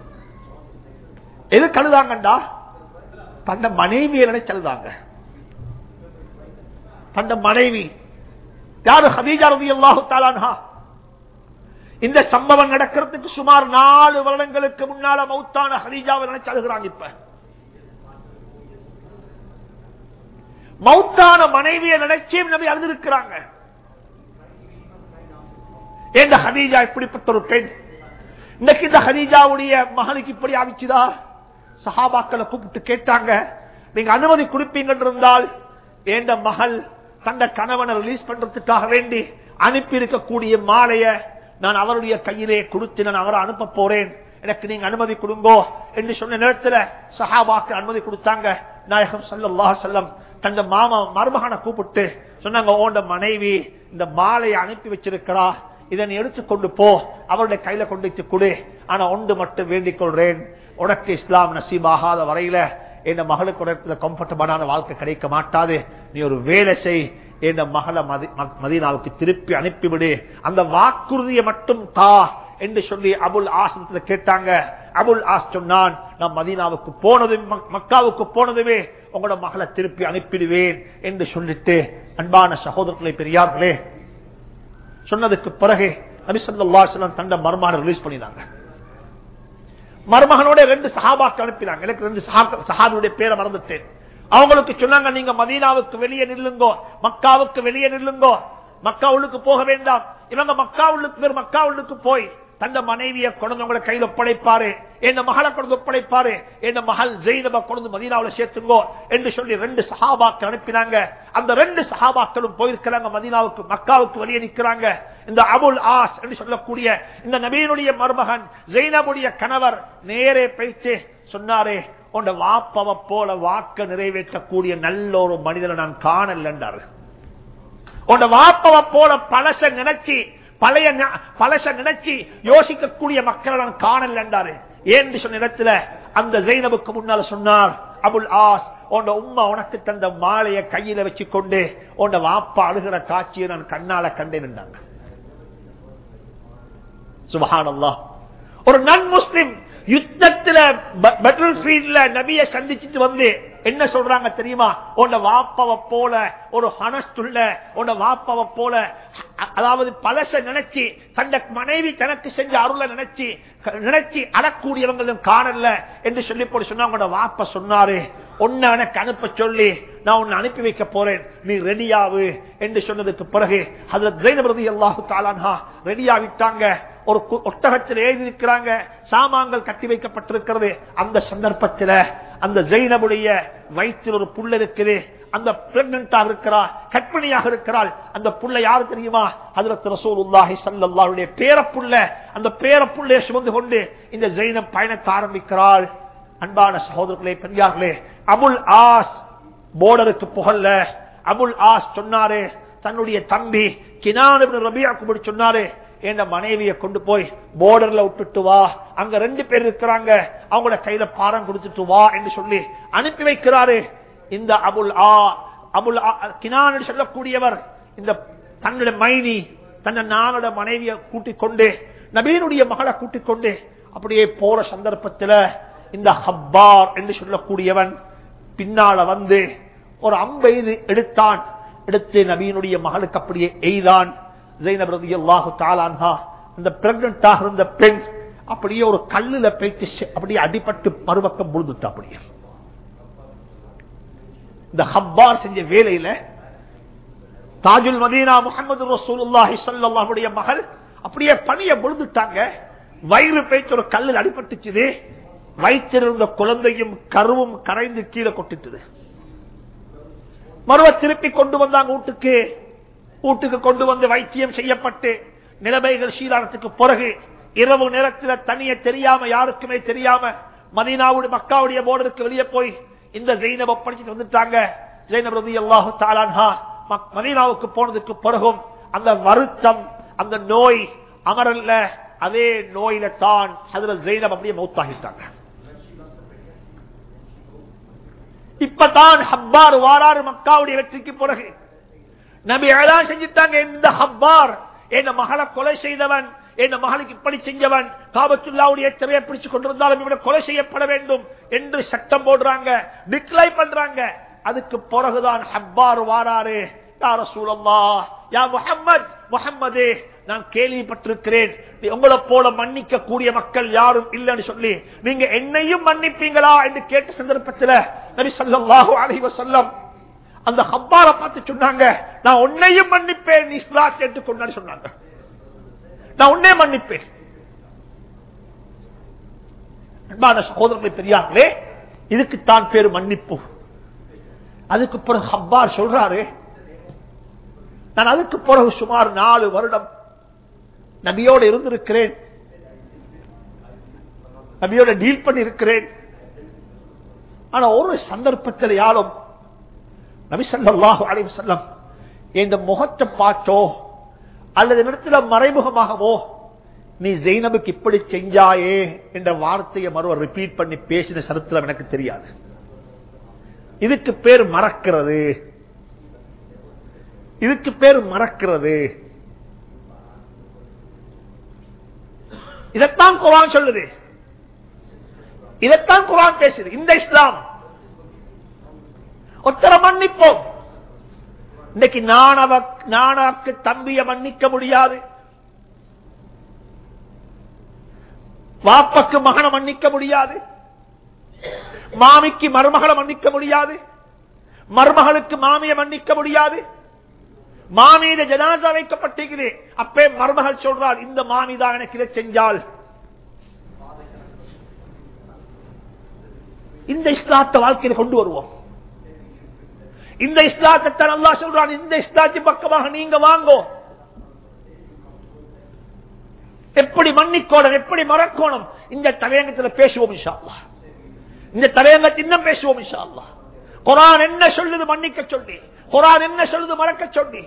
எது கழுதாங்கண்டா தன்னை மனைவியை நினைச்சு அழுதாங்க தன்னை மனைவி யாரு ஹதீஜா ரதி அல்லாஹு தாலான்ஹா இந்த சம்பவம் நடக்கிறதுக்கு சுமார் நாலு வருடங்களுக்கு முன்னால மௌத்தான ஹதீஜாவை நினைச்சு அழுகிறாங்க இப்ப மௌத்தான மனைவியை நினைச்சே நபி அழுதிருக்கிறாங்க இந்த ஹதீஜா இப்படிப்பட்ட ஒரு பெண் இன்னைக்கு இந்த ஹதீஜாவுடைய மகனுக்கு இப்படி ஆவிச்சுதா சஹாபாக்களை கூப்பிட்டு கேட்டாங்க நீங்க அனுமதி கொடுப்பீங்க இருந்தால் எந்த மகள் தந்த கணவனை ரிலீஸ் பண்றதுக்காக வேண்டி அனுப்பி இருக்கக்கூடிய மாலைய நான் அவருடைய கையிலே கொடுத்து நான் அவரை அனுப்ப போறேன் எனக்கு நீங்க அனுமதி கொடுங்கோ என்று சொன்ன நேரத்தில் சஹாபாக்கு அனுமதி கொடுத்தாங்க நாயகம் சல்லல்லாஹு செல்லம் தந்த மாமா மருமகனை கூப்பிட்டு சொன்னாங்க ஓண்ட மனைவி இந்த மாலையை அனுப்பி வச்சிருக்கிறா இதனை எடுத்துக்கொண்டு போ அவருடைய கையில கொண்டு வைத்து கொடு ஆனா ஒன்று மட்டும் வேண்டிக் கொள்றேன் உனக்கு இஸ்லாம் நசீபாகாத வரையில என் மகளுக்கு உனக்கு கம்ஃபர்டபுளான வாழ்க்கை கிடைக்க மாட்டாது நீ ஒரு வேலை செய் என் மகளை மதீனாவுக்கு திருப்பி அனுப்பிவிடு அந்த வாக்குறுதியை மட்டும் தா என்று சொல்லி அபுல் ஆசனத்துல கேட்டாங்க அபுல் ஆஸ் சொன்னான் நான் மதீனாவுக்கு போனதும் மக்காவுக்கு போனதுமே உங்களோட மகளை திருப்பி அனுப்பிடுவேன் என்று சொல்லிட்டு அன்பான சகோதரர்களை பெரியார்களே சொன்னதுக்கு பிறகு நபிசல்லாசலம் தண்ட மருமான ரிலீஸ் பண்ணினாங்க மருமகனோட ரெண்டு சஹாபாக்கு அனுப்பினாங்க எனக்கு ரெண்டு சஹாபியுடைய பேரை மறந்துட்டேன் அவங்களுக்கு சொன்னாங்க நீங்க மதீனாவுக்கு வெளியே நில்லுங்கோ மக்காவுக்கு வெளியே நில்லுங்கோ மக்கா உள்ளுக்கு போக வேண்டாம் இவங்க மக்கா உள்ளுக்கு பேர் மக்கா உள்ளுக்கு போய் தந்த மனைவியை கொண்டு உங்களை கையில் ஒப்படைப்பாரு என்ன மகளை கொண்டு ஒப்படைப்பாரு என்ன மகள் ஜெயினப கொண்டு மதீனாவில் சேர்த்துங்கோ என்று சொல்லி ரெண்டு சஹாபாக்கள் அனுப்பினாங்க அந்த ரெண்டு சஹாபாக்களும் போயிருக்கிறாங்க மதீனாவுக்கு மக்காவுக்கு வெளியே நிற்கிறாங்க இந்த அபுல் ஆஸ் என்று சொல்லக்கூடிய இந்த நபீனுடைய மருமகன் ஜெயினபுடைய கணவர் நேரே பேச்சு சொன்னாரே உண்ட வாப்பவ போல வாக்க நிறைவேற்றக்கூடிய நல்ல ஒரு மனிதனை நான் காணல் என்றாரு உண்ட வாப்பவ போல பழச நினைச்சு பழைய பழச நினைச்சு யோசிக்கக்கூடிய மக்களை நான் காணல் என்றாரு ஏன் சொன்ன இடத்துல அந்த ஜெயினபுக்கு முன்னால சொன்னார் அபுல் ஆஸ் உண்ட உம்மா உனக்கு தந்த மாலையை கையில வச்சு கொண்டு உண்ட வாப்பா அழுகிற காட்சியை நான் கண்ணால கண்டேன் என்றாங்க சுபஹானல்லா ஒரு நன் முஸ்லிம் யுத்தத்துல பெட்ரோல் ஃபீல்ட்ல நபிய சந்திச்சுட்டு வந்து என்ன சொல்றாங்க தெரியுமா உன்ன வாப்பவ போல ஒரு ஹனஸ்துள்ள உன்ன வாப்பவ போல அதாவது பழச நினைச்சு தந்த மனைவி தனக்கு செஞ்ச அருளை நினைச்சு நினைச்சு அழக்கூடியவங்களும் காணல என்று சொல்லி போட்டு சொன்னா உங்களோட வாப்ப சொன்னாரு உன்னை எனக்கு அனுப்ப சொல்லி நான் உன்னை அனுப்பி வைக்க போறேன் நீ ரெடியாவு என்று சொன்னதுக்கு பிறகு அதுல ஜெயினபிரதி அல்லாஹு தாலான்ஹா ரெடியாவிட்டாங்க ஒரு ஒட்டகத்தில் எழுதியிருக்கிறாங்க சாமான்கள் கட்டி வைக்கப்பட்டிருக்கிறது அந்த சந்தர்ப்பத்தில் அந்த ஜெயினபுடைய வயிற்றில் ஒரு புள்ள இருக்குது அந்த பிரெக்னண்டாக இருக்கிறார் கற்பிணியாக இருக்கிறாள் அந்த புள்ள யாரு தெரியுமா அதுல ரசூலுல்லாஹி ஸல்லல்லாஹுடைய பேரப்புள்ள அந்த பேரப்புள்ளைய சுமந்து கொண்டு இந்த ஜெயினம் பயணத்தை ஆரம்பிக்கிறாள் அன்பான சகோதரர்களே பெரியார்களே அபுல் ஆஸ் போர்டருக்கு புகழ்ல அபுல் ஆஸ் சொன்னாரு தன்னுடைய தம்பி கினான் ரபியாக்கு சொன்னாரு என் மனைவியை கொண்டு போய் போர்டர்ல விட்டுட்டு வா அங்க ரெண்டு பேர் இருக்கிறாங்க அவங்களோட கையில பாரம் கொடுத்துட்டு வா என்று சொல்லி அனுப்பி வைக்கிறாரு இந்த அபுல் ஆ அபுல் கினான் சொல்லக்கூடியவர் இந்த தன்னுடைய மைனி தன்னை நானோட மனைவியை கூட்டிக் கொண்டு நபீனுடைய மகளை கூட்டிக் கொண்டு அப்படியே போற சந்தர்ப்பத்தில் இந்த ஹப்பார் என்று சொல்லக்கூடியவன் பின்னால வந்து ஒரு அம்பெய்து எடுத்தான் எடுத்து நபீனுடைய மகளுக்கு அப்படியே எய்தான் ஜெயினப் ரலியல்லாஹு தஆலா அன்ஹா அந்த பிரெக்னன்ட்டாக இருந்த பெண் அப்படியே ஒரு கல்லுல போயிட்டு செ- அப்படியே அடிபட்டு மறுபக்கம் முழுதுட்டா அப்படியே இந்த ஹப்பார் செஞ்ச வேலையில தாஜுல் மதீனா முகமது ரசூலுல்லாஹி ஸல்லல்லாஹு அலைஹி மகள் அப்படியே பணிய முழுதுட்டாங்க வயிறு பேச்சு ஒரு கல்லில் அடிபட்டுச்சுது வயிற்றிருந்த குழந்தையும் கருவும் கரைந்து கீழே கொட்டிட்டது மறுவ திருப்பி கொண்டு வந்தாங்க வீட்டுக்கு வீட்டுக்கு கொண்டு வந்து வைத்தியம் செய்யப்பட்டு நிலைமைகள் சீரானத்துக்கு பிறகு இரவு நேரத்தில் தனிய தெரியாம யாருக்குமே தெரியாம மதீனாவுடைய மக்காவுடைய போர்டருக்கு வெளியே போய் இந்த ஜெயினப் படிச்சுட்டு வந்துட்டாங்க ஜெயினப் ரதி அல்லாஹு தாலான்ஹா மக்- மதீனாவுக்கு போனதுக்கு பிறகும் அந்த வருத்தம் அந்த நோய் அமரல்ல அதே நோயில தான் அதுல ஜெயினப் அப்படியே மௌத்தாகிட்டாங்க இப்பதான் ஹப்பார் வாராறு மக்காவுடைய வெற்றிக்கு பிறகு நபி ஏதான் செஞ்சுட்டாங்க இந்த ஹப்பார் என்ன மகளை கொலை செய்தவன் என்ன மகளுக்கு இப்படி செஞ்சவன் காபத்துல்லாவுடைய திரையை பிடிச்சு கொண்டிருந்தாலும் இவனை கொலை செய்யப்பட வேண்டும் என்று சட்டம் போடுறாங்க டிக்ளை பண்றாங்க அதுக்கு பிறகுதான் ஹப்பார் வாராரு யார சூழல்லா யா முஹம்மத் முஹம்மதே நான் கேள்விப்பட்டிருக்கிறேன் நீ உங்களை போல மன்னிக்க கூடிய மக்கள் யாரும் இல்லைன்னு சொல்லி நீங்க என்னையும் மன்னிப்பீங்களா என்று கேட்ட சந்தர்ப்பத்தில் நபி ஸல்லல்லாஹு அலைஹி வஸல்லம் அந்த ஹப்பார பார்த்து சொன்னாங்க நான் உன்னையும் மன்னிப்பேன் நீ இஸ்லாத்தை ஏற்றுக்கொண்டான்னு சொன்னாங்க நான் உன்னே மன்னிப்பேன் அன்பான சகோதரர்களை பெரியார்களே இதுக்குத்தான் பேரு மன்னிப்பு அதுக்கு பிறகு ஹப்பார் சொல்றாரு நான் அதுக்கு பிறகு சுமார் நாலு வருடம் நபியோடு இருந்திருக்கிறேன் நபியோட டீல் பண்ணி இருக்கிறேன் ஆனா ஒரு சந்தர்ப்பத்தில் யாரும் நபி ஸல்லல்லாஹு அலைஹி வஸல்லம் இந்த முகத்தை பார்த்தோ அல்லது இடத்துல மறைமுகமாகவோ நீ ஜெய்னபுக்கு இப்படி செஞ்சாயே என்ற வார்த்தையை மறுவர் ரிப்பீட் பண்ணி பேசின சரித்திரம் எனக்கு தெரியாது இதுக்கு பேர் மறக்கிறது இதுக்கு பேர் மறக்கிறது இதைத்தான் குரான் சொல்லுது இதைத்தான் குரான் பேசுது இந்த இஸ்லாம் ஒத்தர மன்னிப்போம் இன்னைக்கு நானவ நானாக்கு தம்பிய மன்னிக்க முடியாது வாப்பக்கு மகனை மன்னிக்க முடியாது மாமிக்கு மருமகளை மன்னிக்க முடியாது மருமகளுக்கு மாமியை மன்னிக்க முடியாது மாமீத ஜனாசா வைக்கப்பட்டிருக்குது அப்பே மருமகள் சொல்றார் இந்த மாமிதான் எனக்கு இதை செஞ்சால் இந்த இஸ்லாத்தை வாழ்க்கையில கொண்டு வருவோம் இந்த இஸ்லாத்தை அல்லா சொல்றான் இந்த இஸ்லாத்தின் பக்கமாக நீங்க வாங்கோ எப்படி மன்னிக்கோணும் எப்படி மறக்கோணும் இந்த தலையங்கத்தில் பேசுவோம் இன்ஷா அல்லாஹ். இந்த தலையங்கத்தில் இன்னும் பேசுவோம் இன்ஷா அல்லாஹ். குரான் என்ன சொல்லுது மன்னிக்க சொல்லி குரான் என்ன சொல்லுது மறக்க சொல்லி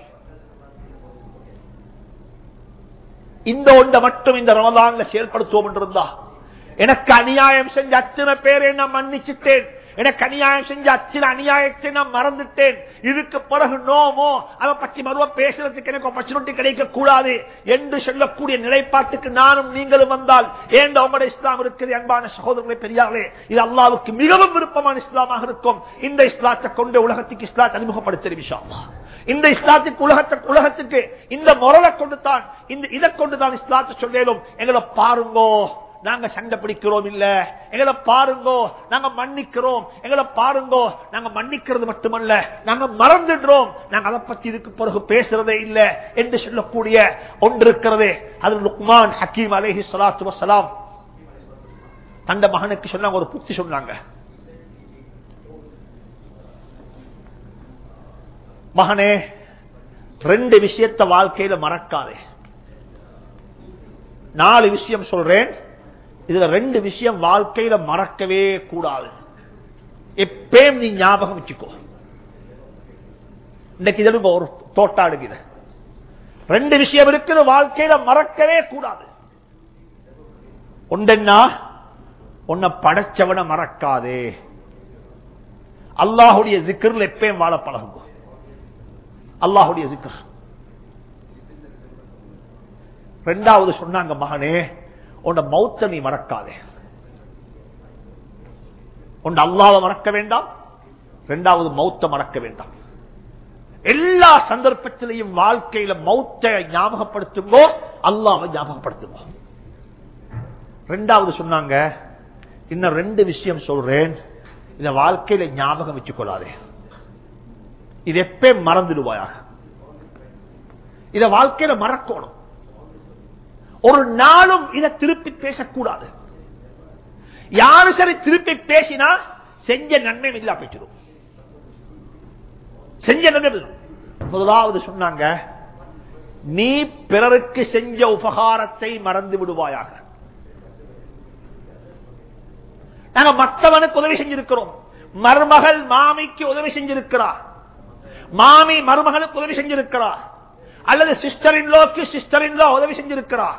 இந்த ஒன்றை மட்டும் இந்த ரமதான்ல செயல்படுத்துவோம் என்றிருந்தா எனக்கு அநியாயம் செஞ்ச அத்தனை பேரை நான் மன்னிச்சுட்டேன் எனக்கு அநியாயம் செஞ்ச அத்தனை அநியாயத்தை நான் மறந்துட்டேன் இதுக்கு பிறகு நோமோ அதை பற்றி மறுவ பேசுறதுக்கு எனக்கு ஆப்பர்ச்சுனிட்டி கிடைக்க கூடாது என்று சொல்லக்கூடிய நிலைப்பாட்டுக்கு நானும் நீங்களும் வந்தால் ஏன் உங்களோட இஸ்லாம் இருக்குது அன்பான சகோதரர்களை பெரியார்களே இது அல்லாவுக்கு மிகவும் விருப்பமான இஸ்லாமாக இருக்கும் இந்த இஸ்லாத்தை கொண்டு உலகத்துக்கு இஸ்லாத்தை அறிமுகப்படுத்த விஷயம் இந்த இஸ்லாத்துக்கு உலகத்தை உலகத்துக்கு இந்த முரலை கொண்டு தான் இந்த இதை கொண்டு தான் இஸ்லாத்தை சொல்லும் எங்களை பாருங்கோ நாங்க சண்டை பிடிக்கிறோம் இல்ல எங்களை பாருங்கோ நாங்க மன்னிக்கிறோம் எங்களை பாருங்கோ நாங்க மன்னிக்கிறது மட்டுமல்ல நாங்க மறந்துடுறோம் நாங்க அதை பத்தி இதுக்கு பிறகு பேசுறதே இல்ல என்று சொல்லக்கூடிய ஒன்று இருக்கிறது அது லுக்மான் ஹக்கீம் அலேஹி சலாத்து வசலாம் தந்த மகனுக்கு சொன்னாங்க ஒரு புத்தி சொன்னாங்க மகனே ரெண்டு விஷயத்த வாழ்க்கையில மறக்காதே நாலு விஷயம் சொல்றேன் இதுல ரெண்டு விஷயம் வாழ்க்கையில மறக்கவே கூடாது எப்பயும் நீ ஞாபகம் வச்சுக்கோ இன்னைக்கு இது ஒரு தோட்டாடுகிற ரெண்டு விஷயம் இருக்குது வாழ்க்கையில மறக்கவே கூடாது ஒன்றென்னா உன்னை படைச்சவனை மறக்காதே அல்லாஹுடைய ஜிக்கர்ல எப்பயும் வாழ பழகுங்க அல்லாஹுடைய ஜிக்கர் ரெண்டாவது சொன்னாங்க மகனே உன்னை மௌத்த நீ மறக்காதே உன் அல்லாத மறக்க வேண்டாம் ரெண்டாவது மௌத்த மறக்க வேண்டாம் எல்லா சந்தர்ப்பத்திலையும் வாழ்க்கையில மௌத்தை ஞாபகப்படுத்துங்கோ அல்லாவை ஞாபகப்படுத்துங்கோ ரெண்டாவது சொன்னாங்க இன்னும் ரெண்டு விஷயம் சொல்றேன் இத வாழ்க்கையில ஞாபகம் வச்சுக்கொள்ளாதே இது எப்ப மறந்துடுவாயாக இத வாழ்க்கையில மறக்கணும் ஒரு நாளும் இதை திருப்பி பேசக்கூடாது யாரு சரி திருப்பி பேசினா செஞ்ச நன்மை இல்லா போயிடும் செஞ்ச நன்மை இல்லை. முதலாவது சொன்னாங்க நீ பிறருக்கு செஞ்ச உபகாரத்தை மறந்து விடுவாயாக நாங்க மற்றவனுக்கு உதவி செஞ்சிருக்கிறோம் மருமகள் மாமிக்கு உதவி செஞ்சிருக்கிறார் மாமி மருமகளுக்கு உதவி செஞ்சிருக்கிறார் அல்லது சிஸ்டர் இன்லோக்கு சிஸ்டர் இன்லோ உதவி செஞ்சிருக்கிறார்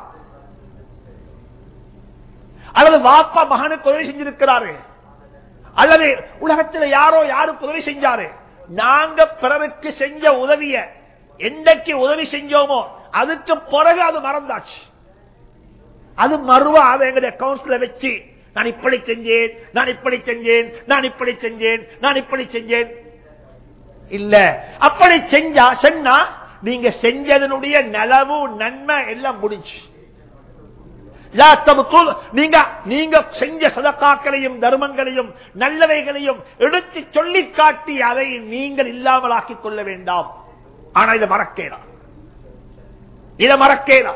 அல்லது வாப்பா மகனுக்கு உதவி செஞ்சிருக்கிறாரு அல்லது உலகத்தில் யாரோ யாருக்கு உதவி செஞ்சாரு நாங்க பிறருக்கு செஞ்ச உதவிய என்றைக்கு உதவி செஞ்சோமோ அதுக்கு பிறகு அது மறந்தாச்சு அது மறுவா அதை எங்களுடைய அக்கௌண்ட்ஸ்ல வச்சு நான் இப்படி செஞ்சேன் நான் இப்படி செஞ்சேன் நான் இப்படி செஞ்சேன் நான் இப்படி செஞ்சேன் இல்ல அப்படி செஞ்சா சொன்னா நீங்க செஞ்சதனுடைய நலவு நன்மை எல்லாம் முடிஞ்சு லா தபுத்துல், நீங்க நீங்க செஞ்ச சதக்காக்களையும் தர்மங்களையும் நல்லவைகளையும் எடுத்து சொல்லி காட்டி அதை நீங்கள் இல்லாமலாக்கிக் கொள்ள வேண்டாம் ஆனா இதை மறக்கலாம் இதை மறக்கலாம்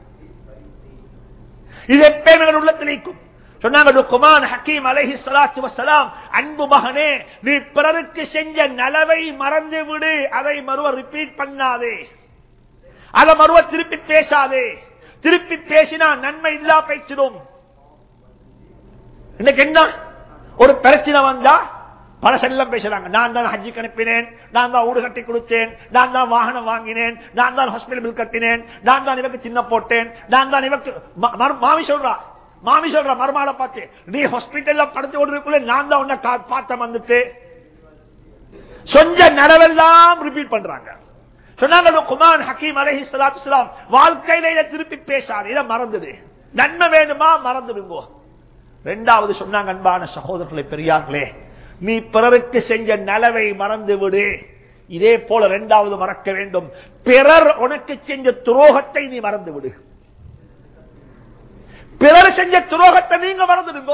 இது எப்பயும் உள்ளத்தில் இருக்கும் சொன்னாங்க லுக்மான் ஹக்கீம் அலைஹி ஸலாத்து வஸலாம் அன்பு மகனே நீ பிறருக்கு செஞ்ச நலவை மறந்து விடு அதை மறுவ ரிப்பீட் பண்ணாதே அதை மறுவ திருப்பி பேசாதே திருப்பி பேசினா நன்மை இல்லா பேச்சிடும் இன்னைக்கு என்ன ஒரு பிரச்சனை வந்தா பல செல்லம் பேசுறாங்க நான் தான் ஹஜ்ஜுக்கு அனுப்பினேன் நான் தான் ஊடு கட்டி கொடுத்தேன் நான் தான் வாகனம் வாங்கினேன் நான் தான் ஹாஸ்பிட்டல் பில் கட்டினேன் நான் தான் இவக்கு சின்ன போட்டேன் நான் தான் இவக்கு ம- மரு- மாமி சொல்றா மாமி சொல்ற மருமாளை பார்த்து நீ ஹாஸ்பிட்டல்ல படுத்து கொண்டிருக்குள்ள நான் தான் உன்னை கா- பார்த்த வந்துட்டு சொஞ்ச நடவெல்லாம் ரிப்பீட் பண்றாங்க சொன்னாங்க குமான் ஹக்கீம் அலஹி சலாத்து வாழ்க்கையில இதை திருப்பி பேசாது இதை மறந்துடு நன்மை வேணுமா மறந்துடுங்கோ ரெண்டாவது சொன்னாங்க அன்பான சகோதரர்களை பெரியார்களே நீ பிறருக்கு செஞ்ச நலவை மறந்து விடு இதே போல இரண்டாவது மறக்க வேண்டும் பிறர் உனக்கு செஞ்ச துரோகத்தை நீ மறந்து விடு பிறர் செஞ்ச துரோகத்தை நீங்க மறந்துடுங்கோ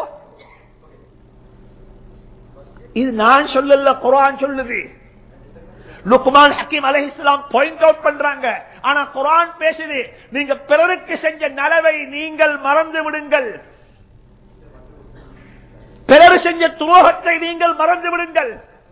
இது நான் சொல்லல குரான் சொல்லுது லுக்மான் ஹக்கீம் அலஹி இஸ்லாம் பாயிண்ட் அவுட் பண்றாங்க ஆனா குரான் பேசுது நீங்க பிறருக்கு செஞ்ச நலவை நீங்கள் மறந்து விடுங்கள் பிறர் செஞ்ச துரோகத்தை நீங்கள் மறந்து விடுங்கள்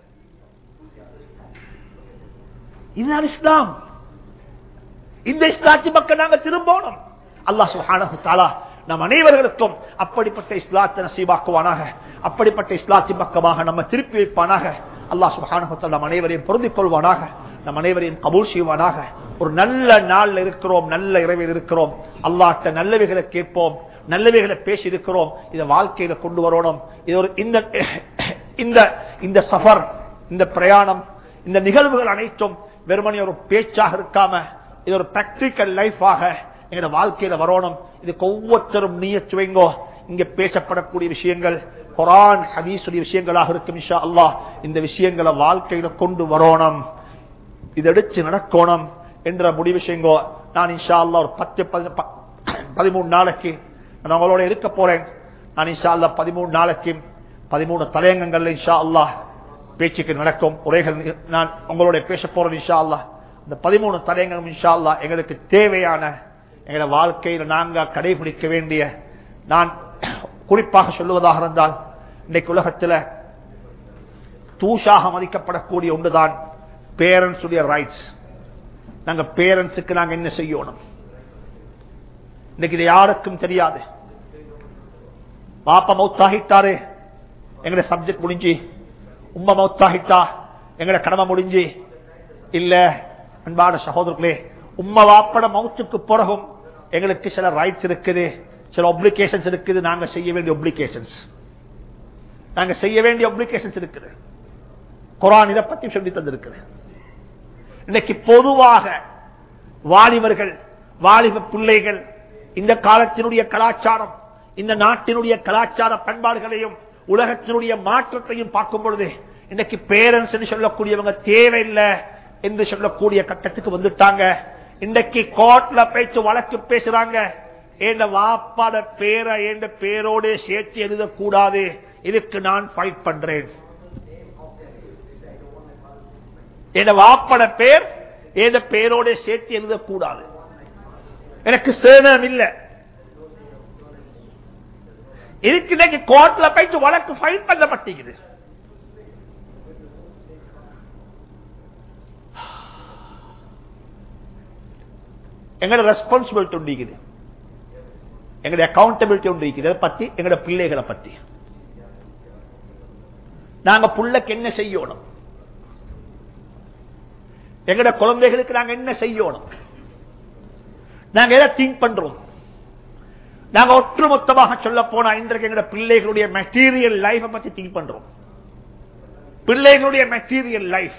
இதுதான் இஸ்லாம் இந்த இஸ்லாத்தின் பக்கம் நாங்க திரும்பணும் அல்லாஹ் சுப்ஹானஹு தஆலா நம் அனைவர்களுக்கும் அப்படிப்பட்ட இஸ்லாத்தை நசீபாக்குவானாக அப்படிப்பட்ட இஸ்லாத்தின் பக்கமாக நம்ம திருப்பி வைப்பானாக அல்லாஹ் சுப்ஹானஹு தஆலா நம் அனைவரையும் பொருந்திக் கொள்வானாக நம் அனைவரையும் கபூல் செய்வானாக ஒரு நல்ல நாள்ல இருக்கிறோம் நல்ல இரவில் இருக்கிறோம் அல்லாஹ்ட்ட நல்லவைகளை கேட்போம் நல்லவைகளை பேசி இருக்கிறோம் இதை வாழ்க்கையில கொண்டு வரணும் இது ஒரு இந்த இந்த இந்த சஃபர் இந்த பிரயாணம் இந்த நிகழ்வுகள் அனைத்தும் வெறுமனே ஒரு பேச்சாக இருக்காம இது ஒரு பிராக்டிக்கல் லைஃபாக எங்க வாழ்க்கையில வரணும் இதுக்கு ஒவ்வொருத்தரும் நீய சுவைங்கோ இங்க பேசப்படக்கூடிய விஷயங்கள் குரான் ஹதீசுடைய விஷயங்களாக இருக்கும் இன்ஷா அல்லாஹ் இந்த விஷயங்களை வாழ்க்கையில கொண்டு வரணும் இது எடுத்து நடக்கணும் என்ற முடிவு செய்யுங்கோ நான் இன்ஷா அல்லாஹ் ஒரு பத்து பதின- ப- பதிமூணு நாளைக்கு நான் உங்களோட இருக்க போறேன் நான் இன்ஷா அல்லாஹ் பதிமூணு நாளைக்கு பதிமூணு தலையங்கங்கள்ல இன்ஷா அல்லாஹ் பேச்சுக்கு நடக்கும் உரைகள் நி- நான் உங்களோட பேச போறேன் இன்ஷா அல்லாஹ் இந்த பதிமூணு தலையங்கம் இன்ஷா அல்லாஹ் எங்களுக்கு தேவையான எங்களோட வாழ்க்கையில் நாங்க கடைபிடிக்க வேண்டிய நான் குறிப்பாக சொல்லுவதாக இருந்தால் இன்றைக்கு உலகத்தில் தூஷாக மதிக்கப்படக்கூடிய ஒன்றுதான் பேரண்ட்ஸ் உடைய ரைட்ஸ் நாங்க பேரண்ட்ஸுக்கு நாங்க என்ன செய்யணும் இன்னைக்கு இது யாருக்கும் தெரியாது பாப்பா மௌத்தாகிட்டாரு எங்கட சப்ஜெக்ட் முடிஞ்சு உம்மா மௌத்தாகிட்டா எங்கட கடமை முடிஞ்சு இல்ல அன்பான சகோதரர்களே உம்மா வாப்பட மௌத்துக்கு பிறகும் எங்களுக்கு சில ரைட்ஸ் இருக்குது சில ஒப்ளிகேஷன்ஸ் இருக்குது நாங்க செய்ய வேண்டிய ஒப்ளிகேஷன்ஸ் நாங்க செய்ய வேண்டிய ஒப்ளிகேஷன்ஸ் இருக்குது குரான் இதை பத்தி சொல்லி தந்திருக்குது இன்னைக்கு பொதுவாக வாலிபர்கள் வாலிப பிள்ளைகள் இந்த காலத்தினுடைய கலாச்சாரம் இந்த நாட்டினுடைய கலாச்சார பண்பாடுகளையும் உலகத்தினுடைய மாற்றத்தையும் பார்க்கும் பொழுது இன்னைக்கு பேரண்ட்ஸ் சொல்லக்கூடியவங்க தேவையில்லை என்று சொல்லக்கூடிய கட்டத்துக்கு வந்துட்டாங்க இன்றைக்கு கோர்ட்ல பேச்சு வழக்கு பேசுறாங்க என் வாப்பாட பேரை என் பேரோட சேர்த்து எழுதக்கூடாது இதுக்கு நான் ஃபைட் பண்றேன் என் வாப்பட பேர் என் பேரோட சேர்த்து எழுதக்கூடாது எனக்கு சேனம் இல்லை இதுக்கு இன்னைக்கு கோர்ட்ல போயிட்டு வழக்கு ஃபைல் பண்ணப்பட்டிருக்குது எங்களோட ரெஸ்பான்சிபிலிட்டி உண்டிக்குது எங்களுடைய அக்கௌண்டபிலிட்டி உண்டிக்குது அதை பத்தி எங்களோட பிள்ளைகளை பத்தி நாங்க புள்ளக்கு என்ன செய்யணும் எங்கட குழந்தைகளுக்கு நாங்க என்ன செய்யணும் நாங்க எதை திங்க் பண்றோம் நாங்க ஒட்டுமொத்தமாக சொல்ல போனா இன்றைக்கு எங்க பிள்ளைகளுடைய மெட்டீரியல் லைஃப் பத்தி திங்க் பண்றோம் பிள்ளைகளுடைய மெட்டீரியல் லைஃப்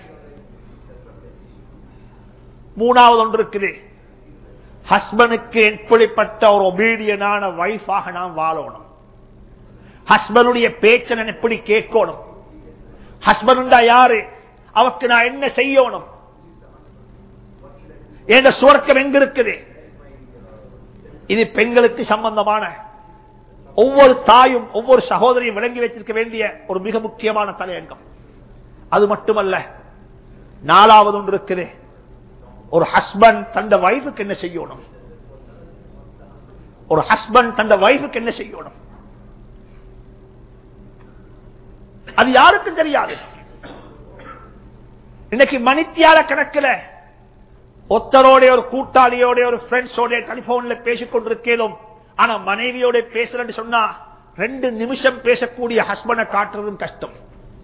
மூணாவது ஒன்று இருக்குது ஹஸ்பண்டுக்கு எப்படிப்பட்ட ஒரு ஒபீடியனான வைஃபாக நாம் வாழணும் ஹஸ்பண்டுடைய பேச்சை நான் எப்படி கேட்கணும் ஹஸ்பண்டா யாரு அவருக்கு நான் என்ன செய்யணும் என்ற சுவர்க்கம் எங்க இருக்குது இது பெண்களுக்கு சம்பந்தமான ஒவ்வொரு தாயும் ஒவ்வொரு சகோதரியும் விளங்கி வைத்திருக்க வேண்டிய ஒரு மிக முக்கியமான தலையங்கம் அது மட்டுமல்ல நாலாவது ஒன்று இருக்குது ஒரு ஹஸ்பண்ட் தந்த வைஃபுக்கு என்ன செய்யணும் ஒரு ஹஸ்பண்ட் தந்த வைஃபுக்கு என்ன செய்யணும் அது யாருக்கும் தெரியாது இன்னைக்கு மணித்தியால கணக்கில் ஒத்தரோட ஒரு கூட்டாளியோட ஒரு ஃப்ரெண்ட்ஸோட டெலிபோன்ல பேசிக் கொண்டிருக்கேனும் ஆனா மனைவியோட பேசுறேன்னு சொன்னா ரெண்டு நிமிஷம் பேசக்கூடிய ஹஸ்பண்டை காட்டுறதும் கஷ்டம்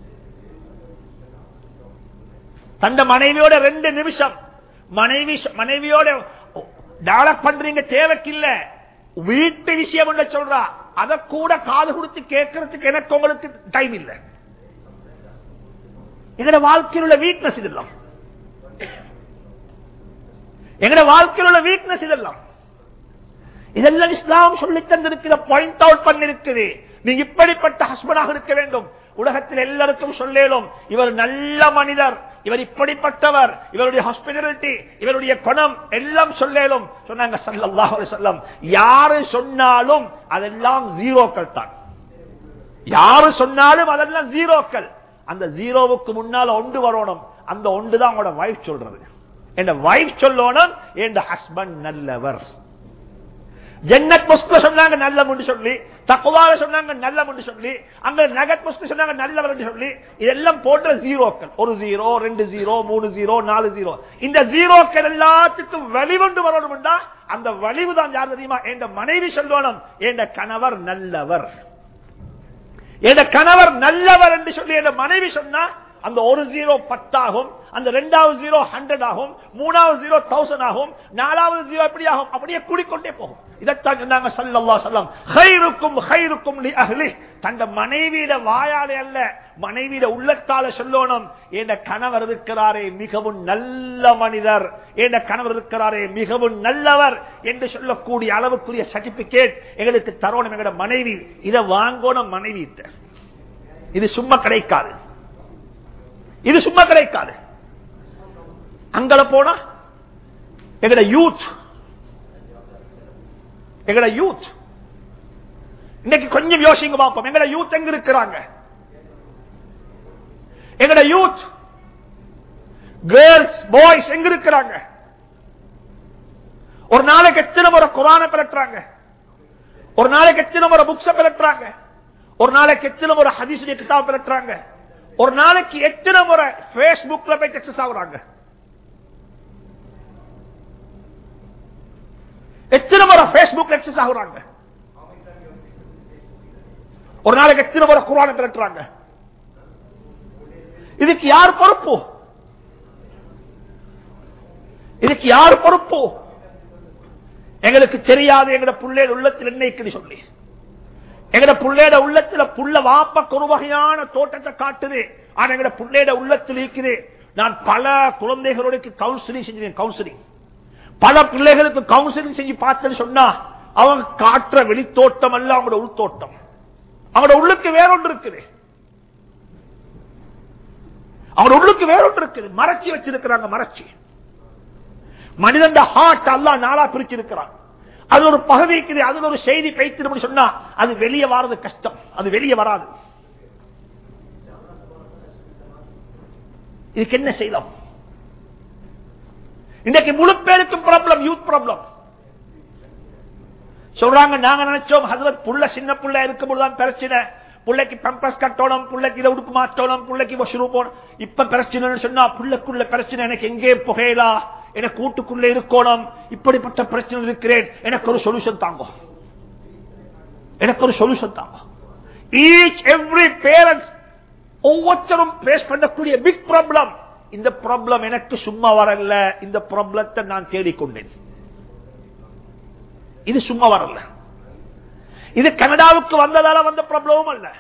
தந்த மனைவியோட ரெண்டு நிமிஷம் மனைவி மனைவியோட டெவலப் பண்றீங்க தேவைக்கில்ல வீட்டு விஷயம் ஒன்று சொல்றா அதை கூட காது கொடுத்து கேட்கறதுக்கு எனக்கு உங்களுக்கு டைம் இல்லை எங்கட வாழ்க்கையில் உள்ள வீக்னஸ் இதெல்லாம் எங்கட வாழ்க்கையில் உள்ள வீக்னஸ் இதெல்லாம் இதெல்லாம் இஸ்லாம் சொல்லி தந்திருக்கிற பாயிண்ட் அவுட் பண்ணிருக்குது நீங்க இப்படிப்பட்ட ஹஸ்பண்டாக இருக்க வேண்டும் உலகத்தில் எல்லாருக்கும் சொல்லேலும் இவர் நல்ல மனிதர் இவர் இப்படிப்பட்டவர் இவருடைய ஹாஸ்பிட்டாலிட்டி இவருடைய குணம் எல்லாம் சொல்லேலும் சொன்னாங்க சல்லல்லாஹு அலைஹி வஸல்லம் யாரு சொன்னாலும் அதெல்லாம் ஜீரோக்கள் தான் யாரு சொன்னாலும் அதெல்லாம் ஜீரோக்கள் அந்த ஜீரோவுக்கு முன்னால ஒன்று வரணும் அந்த ஒன்று தான் உங்களோட வைஃப் சொல்றது என் வைஃப் சொல்லணும் என் ஹஸ்பண்ட் நல்லவர் ஜன்னத் முஸ்கு சொன்னாங்க நல்ல முண்டு சொல்லி தக்குவால சொன்னாங்க நல்ல முண்டு சொல்லி அங்க நகத் முஸ்கு சொன்னாங்க நல்லவர் சொல்லி இதெல்லாம் போன்ற ஜீரோக்கள் ஒரு ஜீரோ ரெண்டு ஜீரோ மூணு ஜீரோ நாலு ஜீரோ இந்த ஜீரோக்கள் எல்லாத்துக்கும் வழிவொண்டு வரணும்டா அந்த வலிவு தான் யார் தெரியுமா என் மனைவி சொல்லணும் என் கணவர் நல்லவர் என் கணவர் நல்லவர் என்று சொல்லி என் மனைவி சொன்னா அந்த ஒரு ஜீரோ பத்தாகும் அந்த ரெண்டாவது ஜீரோ ஹண்ட்ரட் ஆகும் மூணாவது ஜீரோ தௌசண்ட் ஆகும் நாலாவது ஜீரோ எப்படி ஆகும் அப்படியே கூடிக்கொண்டே போகும் இதைத்தான் சொன்னாங்க சல்லல்லா சொல்லம் ஹைருக்கும் ஹைருக்கும் லி அஹ்லி தந்த மனைவியிட வாயாலே அல்ல மனைவியிட உள்ளத்தால சொல்லணும் என் கணவர் இருக்கிறாரே மிகவும் நல்ல மனிதர் என் கணவர் இருக்கிறாரே மிகவும் நல்லவர் என்று சொல்லக்கூடிய அளவுக்குரிய சர்டிபிகேட் எங்களுக்கு தரணும் எங்களோட மனைவி இதை வாங்கணும் மனைவி இது சும்மா கிடைக்காது இது சும்மா கிடைக்காது அங்கல போனா எங்கட யூத் எங்கட யூத் இன்னைக்கு கொஞ்சம் யோசிங்க பார்ப்போம் எங்கட யூத் எங்க இருக்கிறாங்க எங்கட யூத் கேர்ள்ஸ் பாய்ஸ் எங்க இருக்கிறாங்க ஒரு நாளைக்கு எத்தனை முறை குரான பிறட்டுறாங்க ஒரு நாளைக்கு எத்தனை முறை புக்ஸ பிறட்டுறாங்க ஒரு நாளைக்கு எத்தனை முறை ஹதீசுடைய கிதாப் பிறட்டுறாங்க ஒரு நாளைக்கு எத்தனை முறை பேஸ்புக்ல போய் டெக்ஸஸ் ஆகுறாங்க எத்தனை முறை பேஸ்புக் டெக்ஸஸ் ஆகுறாங்க ஒரு நாளைக்கு எத்தனை முறை குரான திரட்டுறாங்க இதுக்கு யார் பொறுப்பு இதுக்கு யார் பொறுப்பு எங்களுக்கு தெரியாது எங்கட புள்ளைய உள்ளத்தில் என்ன சொல்லி எங்கட புள்ளையோட உள்ளத்துல புள்ள வாப்பக்கு ஒரு வகையான தோட்டத்தை காட்டுது ஆனா எங்கட புள்ளையோட உள்ளத்தில் இருக்குது நான் பல குழந்தைகளுடைய கவுன்சிலிங் செஞ்சேன் கவுன்சிலிங் பல பிள்ளைகளுக்கு கவுன்சிலிங் செஞ்சு பார்த்தேன்னு சொன்னா அவங்க காட்டுற வெளித்தோட்டம் அல்ல அவங்களோட உள்தோட்டம் அவங்களோட உள்ளுக்கு வேறொன்று இருக்குது அவர் உள்ளுக்கு வேற ஒன்று இருக்குது மறைச்சி வச்சிருக்கிறாங்க மறைச்சி மனிதன் ஹார்ட் அல்லா நாளா பிரிச்சிருக்கிறான் அது ஒரு பகுதி இருக்குது அதுல ஒரு செய்தி பைத்திரும் சொன்னா அது வெளியே வர்றது கஷ்டம் அது வெளியே வராது இதுக்கு என்ன செய்யலாம் இன்றைக்கு முழு பேருக்கும் ப்ராப்ளம் யூத் ப்ராப்ளம் சொல்றாங்க நாங்க நினைச்சோம் ஹசரத் புள்ள சின்ன புள்ள இருக்கும்போதுதான் பிரச்சனை புள்ளைக்கு பம்பஸ் கட்டணும் புள்ளைக்கு இதை உடுப்பு மாற்றணும் புள்ளைக்கு வசூரு போகணும் இப்ப பிரச்சனைன்னு சொன்னா புள்ளைக்குள்ள பிரச்சனை எனக்கு எங்கே புகையலா எனக்கு கூட்டுக்குள்ள இருக்கணும் இப்படிப்பட்ட பிரச்சனை இருக்கிறேன் எனக்கு ஒரு சொல்யூஷன் தாங்க எனக்கு ஒரு சொல்யூஷன் தாங்க ஈச் எவ்ரி பேரண்ட்ஸ் ஒவ்வொருத்தரும் பேஸ் பண்ணக்கூடிய பிக் ப்ராப்ளம் இந்த ப்ராப்ளம் எனக்கு சும்மா வரல இந்த ப்ராப்ளத்தை நான் தேடிக்கொண்டேன் இது சும்மா வரல இது கனடாவுக்கு வந்ததால வந்த ப்ராப்ளமும் அல்ல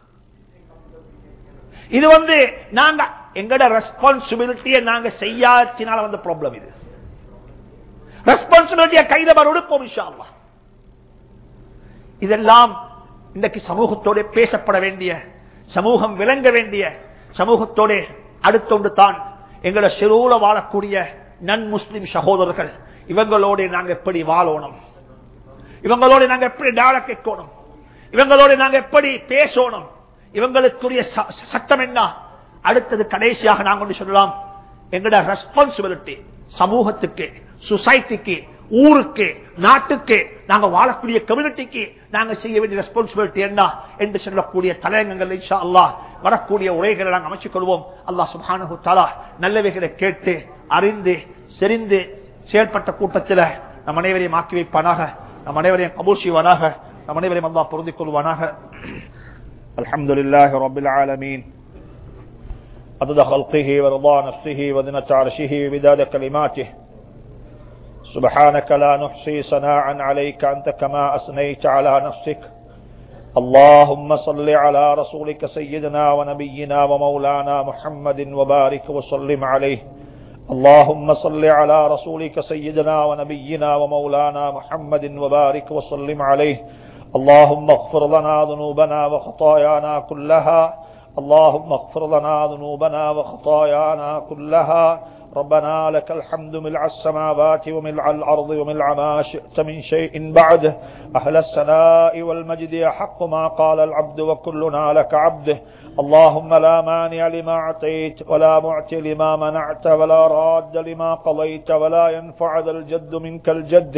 இது வந்து நாங்க எங்கட ரெஸ்பான்சிபிலிட்டியை நாங்க செய்யாச்சினால வந்த ப்ராப்ளம் இது ரெஸ்பான்சிபிலிட்டியை கைத மறுபடியும் இன்ஷா அல்லாஹ். இதெல்லாம் இன்றைக்கு சமூகத்தோட பேசப்பட வேண்டிய சமூகம் விளங்க வேண்டிய சமூகத்தோட அடுத்தொன்று தான் எங்களோட சிறுல வாழக்கூடிய நன் முஸ்லிம் சகோதரர்கள் இவங்களோட நாங்க எப்படி வாழணும் இவங்களோட நாங்க எப்படி டால கேட்கணும் இவங்களோட நாங்க எப்படி பேசணும் இவங்களுக்குரிய ச- சட்டம் என்ன அடுத்தது கடைசியாக நாங்க ஒன்று சொல்லலாம் எங்களோட ரெஸ்பான்சிபிலிட்டி சமூகத்துக்கு சொசைட்டிக்கு ஊருக்கு நாட்டுக்கு நாங்க வாழக்கூடிய கம்யூனிட்டிக்கு நாங்க செய்ய வேண்டிய ரெஸ்பான்சிபிலிட்டி என்ன என்று சொல்லக்கூடிய தலையங்கங்கள் இன்ஷா அல்லாஹ் வரக்கூடிய உரைகளை நாங்கள் அமைச்சுக் கொள்வோம் அல்லாஹ் சுப்ஹானஹு தஆலா நல்லவைகளை கேட்டு அறிந்து செறிந்து செயல்பட்ட கூட்டத்தில் நம் அனைவரையும் ஆக்கி வைப்பானாக நம் அனைவரையும் கபூல் செய்வானாக நம் அனைவரையும் அல்லாஹ் பொருந்திக் கொள்வானாக அல்ஹம்துலில்லாஹி ரப்பில் ஆலமீன் عدد خلقه ورضا نفسه وذنة عرشه وبداد كلماته سبحانك لا نحصي صناعا عليك أنت كما أثنيت على نفسك اللهم صل على رسولك سيدنا ونبينا ومولانا محمد وبارك وسلم عليه اللهم صل على رسولك سيدنا ونبينا ومولانا محمد وبارك وسلم عليه اللهم اغفر لنا ذنوبنا وخطايانا كلها اللهم اغفر لنا ذنوبنا وخطايانا كلها ربنا لك الحمد ملء السماوات وملء الأرض وملء ما شئت من شيء بعد أهل السناء والمجد أحق ما قال العبد وكلنا لك عبده اللهم لا مانع لما أعطيت ولا معطي لما منعت ولا راد لما قضيت ولا ينفع ذا الجد منك الجد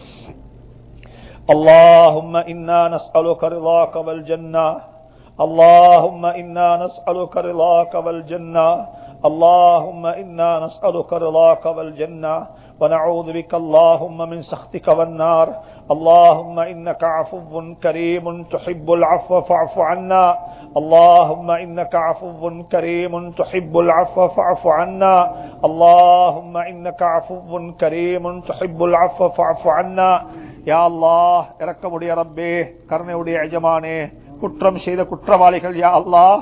اللهم إنا نسألك رضاك والجنة اللهم إنا نسألك رضاك والجنة اللهم إنا نسألك رضاك والجنة ونعوذ بك اللهم من سخطك والنار اللهم إنك عفو كريم تحب العفو فاعف عنا اللهم إنك عفو كريم تحب العفو فاعف عنا اللهم إنك عفو كريم تحب العفو فاعف عنا யா அல்லாஹ் இறக்கமுடைய ரப்பே கருணையுடைய எஜமானே குற்றம் செய்த குற்றவாளிகள் யா அல்லாஹ்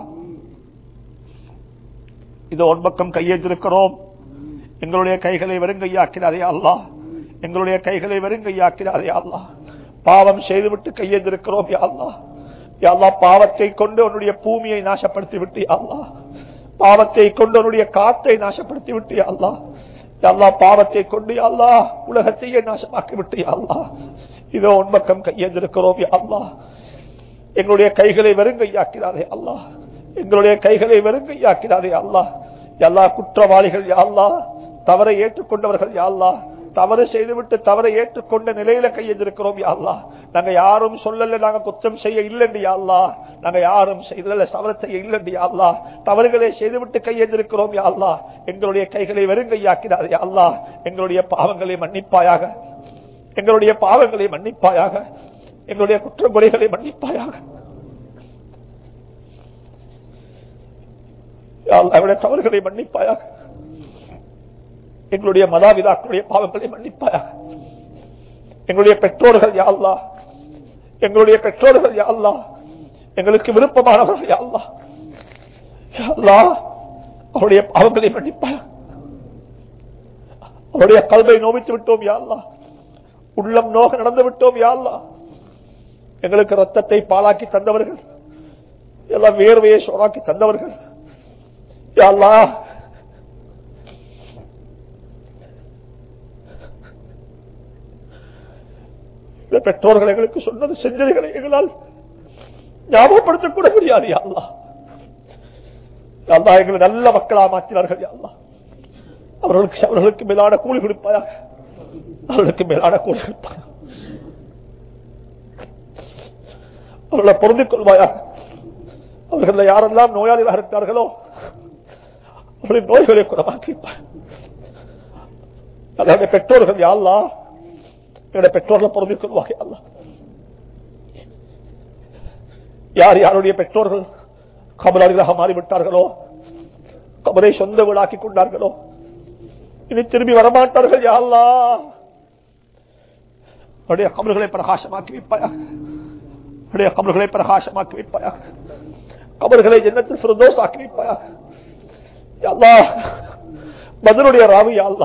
இது ஒரு பக்கம் கையெழுத்திருக்கிறோம் எங்களுடைய கைகளை வெறுங்கையாக்கிறாதே அல்லாஹ் எங்களுடைய கைகளை வெறுங்கையாக்கிறாதே அல்லாஹ் பாவம் செய்துவிட்டு கையெழுத்திருக்கிறோம் யா அல்லாஹ் யா அல்லாஹ் பாவத்தை கொண்டு உன்னுடைய பூமியை நாசப்படுத்தி விட்டு யா அல்லாஹ் பாவத்தை கொண்டு உன்னுடைய காத்தை நாசப்படுத்தி விட்டு யா அல்லாஹ் யா அல்லாஹ் பாவத்தை கொண்டு யா அல்லாஹ் உலகத்தையே நாசமாக்கி விட்டு யா அல்லாஹ் இதோ உன் பக்கம் கையெழுந்திருக்கிறோம் யா அல்லாஹ் எங்களுடைய கைகளை வெறுங்கையாக்கிறாதே அல்லாஹ் எங்களுடைய கைகளை வெறுங்கையாக்கிறாதே அல்லாஹ் எல்லா குற்றவாளிகள் யா அல்லாஹ் தவறை ஏற்றுக்கொண்டவர்கள் யா அல்லாஹ் தவறு செய்துவிட்டு தவறை ஏற்றுக்கொண்ட நிலையில கையெழுந்திருக்கிறோம் யா அல்லாஹ் நாங்க யாரும் சொல்லல நாங்க குற்றம் செய்ய இல்லைன்னு யா அல்லாஹ் நாங்க யாரும் செய்தல சவர செய்ய இல்லைன்னு யா அல்லாஹ் தவறுகளை செய்துவிட்டு கையெழுந்திருக்கிறோம் யா அல்லாஹ் எங்களுடைய கைகளை வெறுங்கையாக்கிறாதே யா அல்லாஹ் எங்களுடைய பாவங்களை மன்னிப்பாயாக எங்களுடைய பாவங்களை மன்னிப்பாயாக எங்களுடைய குற்றங்குறைகளை மன்னிப்பாயாக யா அல்லாஹ், எங்களுடைய தவறுகளை மன்னிப்பாயாக எங்களுடைய மதாபிதாக்களுடைய பாவங்களை மன்னிப்பாயாக எங்களுடைய பெற்றோர்கள் யா அல்லாஹ் எங்களுடைய பெற்றோர்கள் யா அல்லாஹ் எங்களுக்கு விருப்பமானவர்கள் யா அல்லாஹ் யா அல்லாஹ் அவருடைய பாவங்களை மன்னிப்பாயாக அவருடைய கல்வை நோவித்து விட்டோம் யா அல்லாஹ் உள்ளம் நோக நடந்து விட்டோம் யா அல்லாஹ் எங்களுக்கு ரத்தத்தை பாலாக்கி தந்தவர்கள் எல்லாம் வேர்வையை சோறாக்கி தந்தவர்கள் யா அல்லாஹ் இந்த பெற்றோர்கள் எங்களுக்கு சொன்னது செஞ்சதுகளை எங்களால் ஞாபகப்படுத்தக் கூட முடியாது யா அல்லாஹ் யா அல்லாஹ் எங்களை நல்ல மக்களா மாற்றினார்கள் யா அல்லாஹ் அவர்களுக்கு அவர்களுக்கு மேலான கூலி கொடுப்பாயாக அவர்களுக்கு மேலான கூலி கொடுப்பாயாக அவர்களை பொருந்திக் கொள்வாயாக அவர்கள் யாரெல்லாம் நோயாளிகளாக இருக்கிறார்களோ அவர்களின் நோய்களை குணமாக்கிப்பார் அதனுடைய பெற்றோர்கள் யாழ்லா எங்களுடைய பெற்றோர்களை பொருந்திக் கொள்வாங்க அல்லா யார் யாருடைய பெற்றோர்கள் கபலாளிகளாக மாறிவிட்டார்களோ கபரை சொந்த வீடாக்கி கொண்டார்களோ இனி திரும்பி வரமாட்டார்கள் யாழ்லா அவருடைய கபல்களை பிரகாசமாக்கி வைப்பாயாக அவருடைய கபல்களை பிரகாசமாக்கி வைப்பாயாக கபர்களை ஜன்னத்தில் பிரதோஸ் ஆக்கி வைப்பாயாக அல்லா பதிலுடைய ராவி அல்லா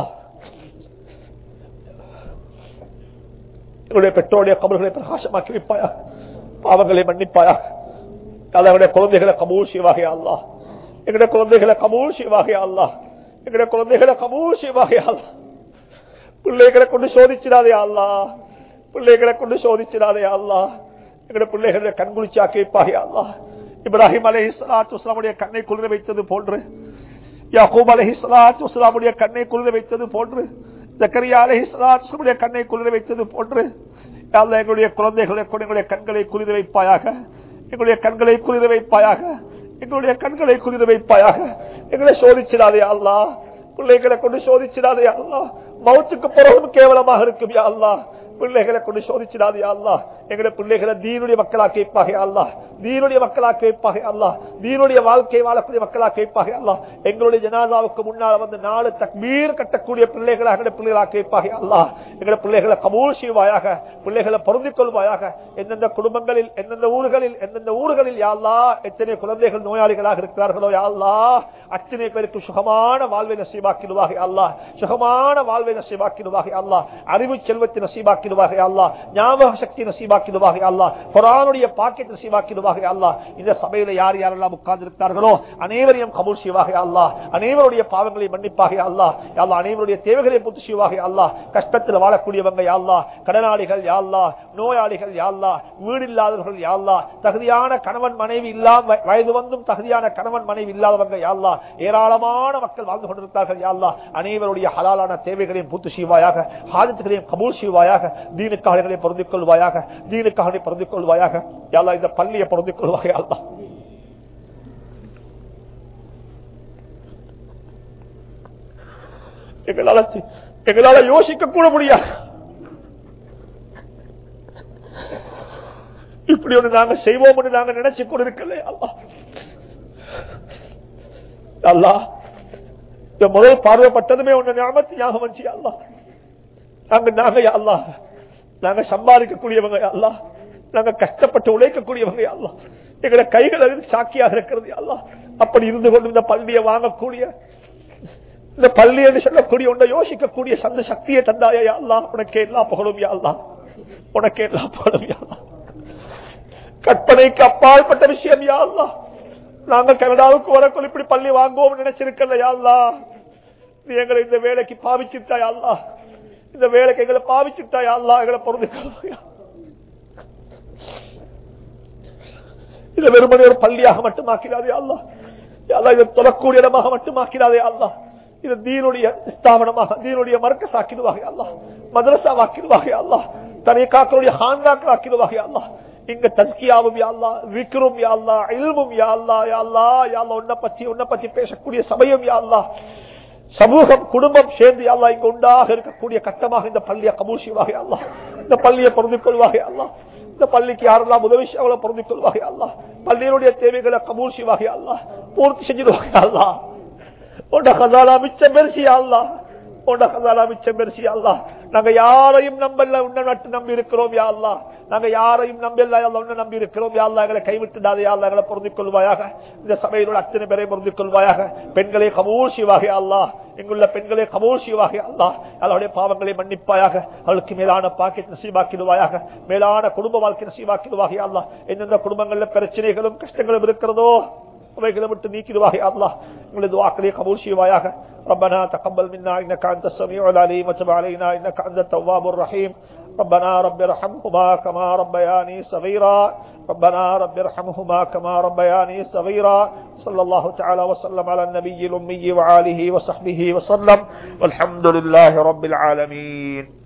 என்னுடைய பெற்றோருடைய கபல்களை பிரகாசமாக்கி வைப்பாயா பாவங்களை மன்னிப்பாயா எங்களுடைய குழந்தைகளை கபூல் செய்வாக அல்லா எங்களுடைய குழந்தைகளை கபூல் செய்வாக அல்லா எங்களுடைய குழந்தைகளை கபூல் செய்வாக அல்லா பிள்ளைகளை கொண்டு சோதிச்சிடாதே அல்லா பிள்ளைகளை கொண்டு சோதிச்சிடாதே அல்லா எங்களுடைய பிள்ளைகளை கண்குளிச்சாக்கி வைப்பாக அல்லா இப்ராஹிம் அலை இஸ்லாத்துடைய கண்ணை குளிர வைத்தது போன்று யாக்கூப் அலை இஸ்லாத்துடைய கண்ணை குளிர வைத்தது போன்று ஜக்கரியா அலை இஸ்லாத்துடைய கண்ணை குளிர வைத்தது போன்று எங்களுடைய குழந்தைகளை எங்களுடைய கண்களை குளிர வைப்பாயாக எங்களுடைய கண்களை குளிர வைப்பாயாக எங்களுடைய கண்களை குளிர வைப்பாயாக எங்களை சோதிச்சிடாதே அல்லா பிள்ளைகளை கொண்டு சோதிச்சிடாதே அல்லா மௌத்துக்கு பிறகும் கேவலமாக இருக்கும் யா அல்லா பிள்ளைகளை கொண்டு சோதிச்சிடாதே அல்லா எங்களுடைய பிள்ளைகளை தீனுடைய மக்களாக்கி வைப்பாக அல்லா தீனுடைய மக்களாக்கி வைப்பாக அல்லா தீனுடைய வாழ்க்கை வாழக்கூடிய மக்களாக்கி வைப்பாக அல்லா எங்களுடைய ஜனாதாவுக்கு முன்னால் வந்து நாலு தக்மீர் கட்டக்கூடிய பிள்ளைகளாக எங்களுடைய பிள்ளைகளாக்கி வைப்பாக அல்லா எங்களுடைய பிள்ளைகளை கபூல் செய்வாயாக பிள்ளைகளை பொருந்திக் கொள்வாயாக எந்தெந்த குடும்பங்களில் எந்தெந்த ஊர்களில் எந்தெந்த ஊர்களில் யாழ்லா எத்தனை குழந்தைகள் நோயாளிகளாக இருக்கிறார்களோ யாழ்லா அத்தனை பேருக்கு சுகமான வாழ்வை நசீபாக்கிடுவாக அல்லா சுகமான வாழ்வை நசீபாக்கிடுவாக அல்லா அறிவு செல்வத்தை நசீபாக்கிடுவாக அல்லா ஞாபக சக்தி நசீபாக்கிடுவாக அல்லா குரானுடைய பாக்கியத்தை நசீபாக்கிடுவாக அல்லா இந்த சபையில யார் யாரெல்லாம் உட்கார்ந்து இருக்கிறார்களோ அனைவரையும் கபூல் செய்வாக அல்லா அனைவருடைய பாவங்களை மன்னிப்பாக அல்லா அல்லா அனைவருடைய தேவைகளை பூர்த்தி செய்வாக அல்லா கஷ்டத்தில் வாழக்கூடியவங்க யாழ்லா கடனாளிகள் யாழ்லா நோயாளிகள் யாழ்லா வீடு இல்லாதவர்கள் யாழ்லா தகுதியான கணவன் மனைவி இல்லாம வயது வந்தும் தகுதியான கணவன் மனைவி இல்லாதவங்க யாழ்லா ஏராளமான மக்கள் வாழ்ந்து கொண்டிருக்கிறார்கள் யாழ்லா அனைவருடைய ஹலாலான தேவைகளையும் பூர்த்தி செய்வாயாக ஹாஜத்துகளையும் கபூல் செய்வாயாக தீனுக்காகளையும் பொருந்திக் கொள்வாயாக தீனுக்காக பொருந்திக் கொள்வாயாக யாழ்லா இந்த பள்ளியை பொருந்திக் கொள்வாக யாழ்லா எங்களால எங்களால யோசிக்க கூட முடியாது இப்படி ஒன்று நாங்க செய்வோம் என்று நாங்க நினைச்சு கொண்டிருக்கல அல்லா அல்லா இந்த முதல் பார்வைப்பட்டதுமே ஒன்று ஞாபகத்து ஞாபகம் வந்துச்சு அல்லா நாங்க நாங்க அல்லா நாங்க சம்பாதிக்கக்கூடியவங்க அல்லா நாங்க கஷ்டப்பட்டு உழைக்கக்கூடியவங்க அல்லா எங்களை கைகள் சாக்கியாக இருக்கிறது அல்லா அப்படி இருந்து கொண்டு இந்த பள்ளியை வாங்கக்கூடிய இந்த பள்ளி என்று சொல்லக்கூடிய ஒன்றை யோசிக்கக்கூடிய சந்த சக்தியை தந்தாயா அல்லா உனக்கு எல்லா புகழும் யாழ்லா உனக்கு எல்லா புகழும் யாழ்லா கற்பனைக்கு அப்பாற்பட்ட விஷயம் யாழ்லா நாங்கள் கனடாவுக்கு வரக்குள் இப்படி பள்ளி வாங்குவோம் நினைச்சிருக்கல யாழ்லா நீ எங்களை இந்த வேலைக்கு பாவிச்சுட்டா யாழ்லா இந்த வேலைக்கு எங்களை பாவிச்சுட்டா யாழ்லா எங்களை பொருந்துக்கலாம் இதை வெறுமனே ஒரு பள்ளியாக மட்டுமாக்கிறாதே அல்லா அல்லா இதை தொடக்கூடிய இடமாக மட்டுமாக்கிறாதே அல்லா இது தீனுடைய ஸ்தாபனமாக தீனுடைய மறக்க சாக்கிடுவாக அல்லா மதரசா வாக்கிடுவாக அல்லா தனிக்காக்களுடைய ஹான்காக்கள் ஆக்கிடுவாக அல்லா இங்க தஸ்கியாவும் யாழ்லா விக்ரும் யாழ்லா இல்மும் யாழ்லா யாழ்லா யாழ்லா உன்னை பத்தி உன்னை பத்தி பேசக்கூடிய சபையும் யாழ்லா சமூகம் குடும்பம் சேர்ந்து யாழ்லா இங்க உண்டாக இருக்கக்கூடிய கட்டமாக இந்த பள்ளியை கபூசிவாக அல்லா இந்த பள்ளியை பொருந்திக் கொள்வாக அல்லா இந்த பள்ளிக்கு யாரெல்லாம் உதவி அவளை பொருந்திக் கொள்வாக அல்லா பள்ளியினுடைய தேவைகளை கபூல் செய்வாக அல்லா பூர்த்தி செஞ்சிடுவாங்க அல்லா உண்ட கதாலா மிச்சம் பெருசி அல்லா உண்ட கதாலா மிச்சம் பெருசி அல்லா நாங்க யாரையும் நம்பல உன்ன நட்டு நம்பி இருக்கிறோம் யா அல்லா நாங்க யாரையும் நம்பல உன்ன நம்பி இருக்கிறோம் யா அல்லா எங்களை கைவிட்டுடாதே யா அல்லா எங்களை பொருந்திக் கொள்வாயாக இந்த சபையிலுள்ள அத்தனை பேரை பொருந்திக் கொள்வாயாக பெண்களை கபூல் செய்வாக அல்லா எங்குள்ள பெண்களை கபூல் செய்வாக அல்லா அவளுடைய பாவங்களை மன்னிப்பாயாக அவளுக்கு மேலான பாக்கெட் நசீபாக்கிடுவாயாக மேலான குடும்ப வாழ்க்கை நசீபாக்கிடுவாக அல்லா எந்தெந்த குடும்பங்கள்ல பிரச்சனைகளும் கஷ்டங்களும் இருக்கிறதோ அவைகளை விட்டு நீக்கிடுவாய் அல்லாஹ் உங்களது துஆக்களை கபூல் செய்வாயாக ربنا تقبل منا انك انت السميع العليم وتب علينا انك انت التواب الرحيم ربنا رب ارحمهما كما ربياني صغيرا ربنا رب ارحمهما كما ربياني صغيرا صلى الله تعالى وسلم على النبي الأمي وعاله وصحبه وسلم والحمد لله رب العالمين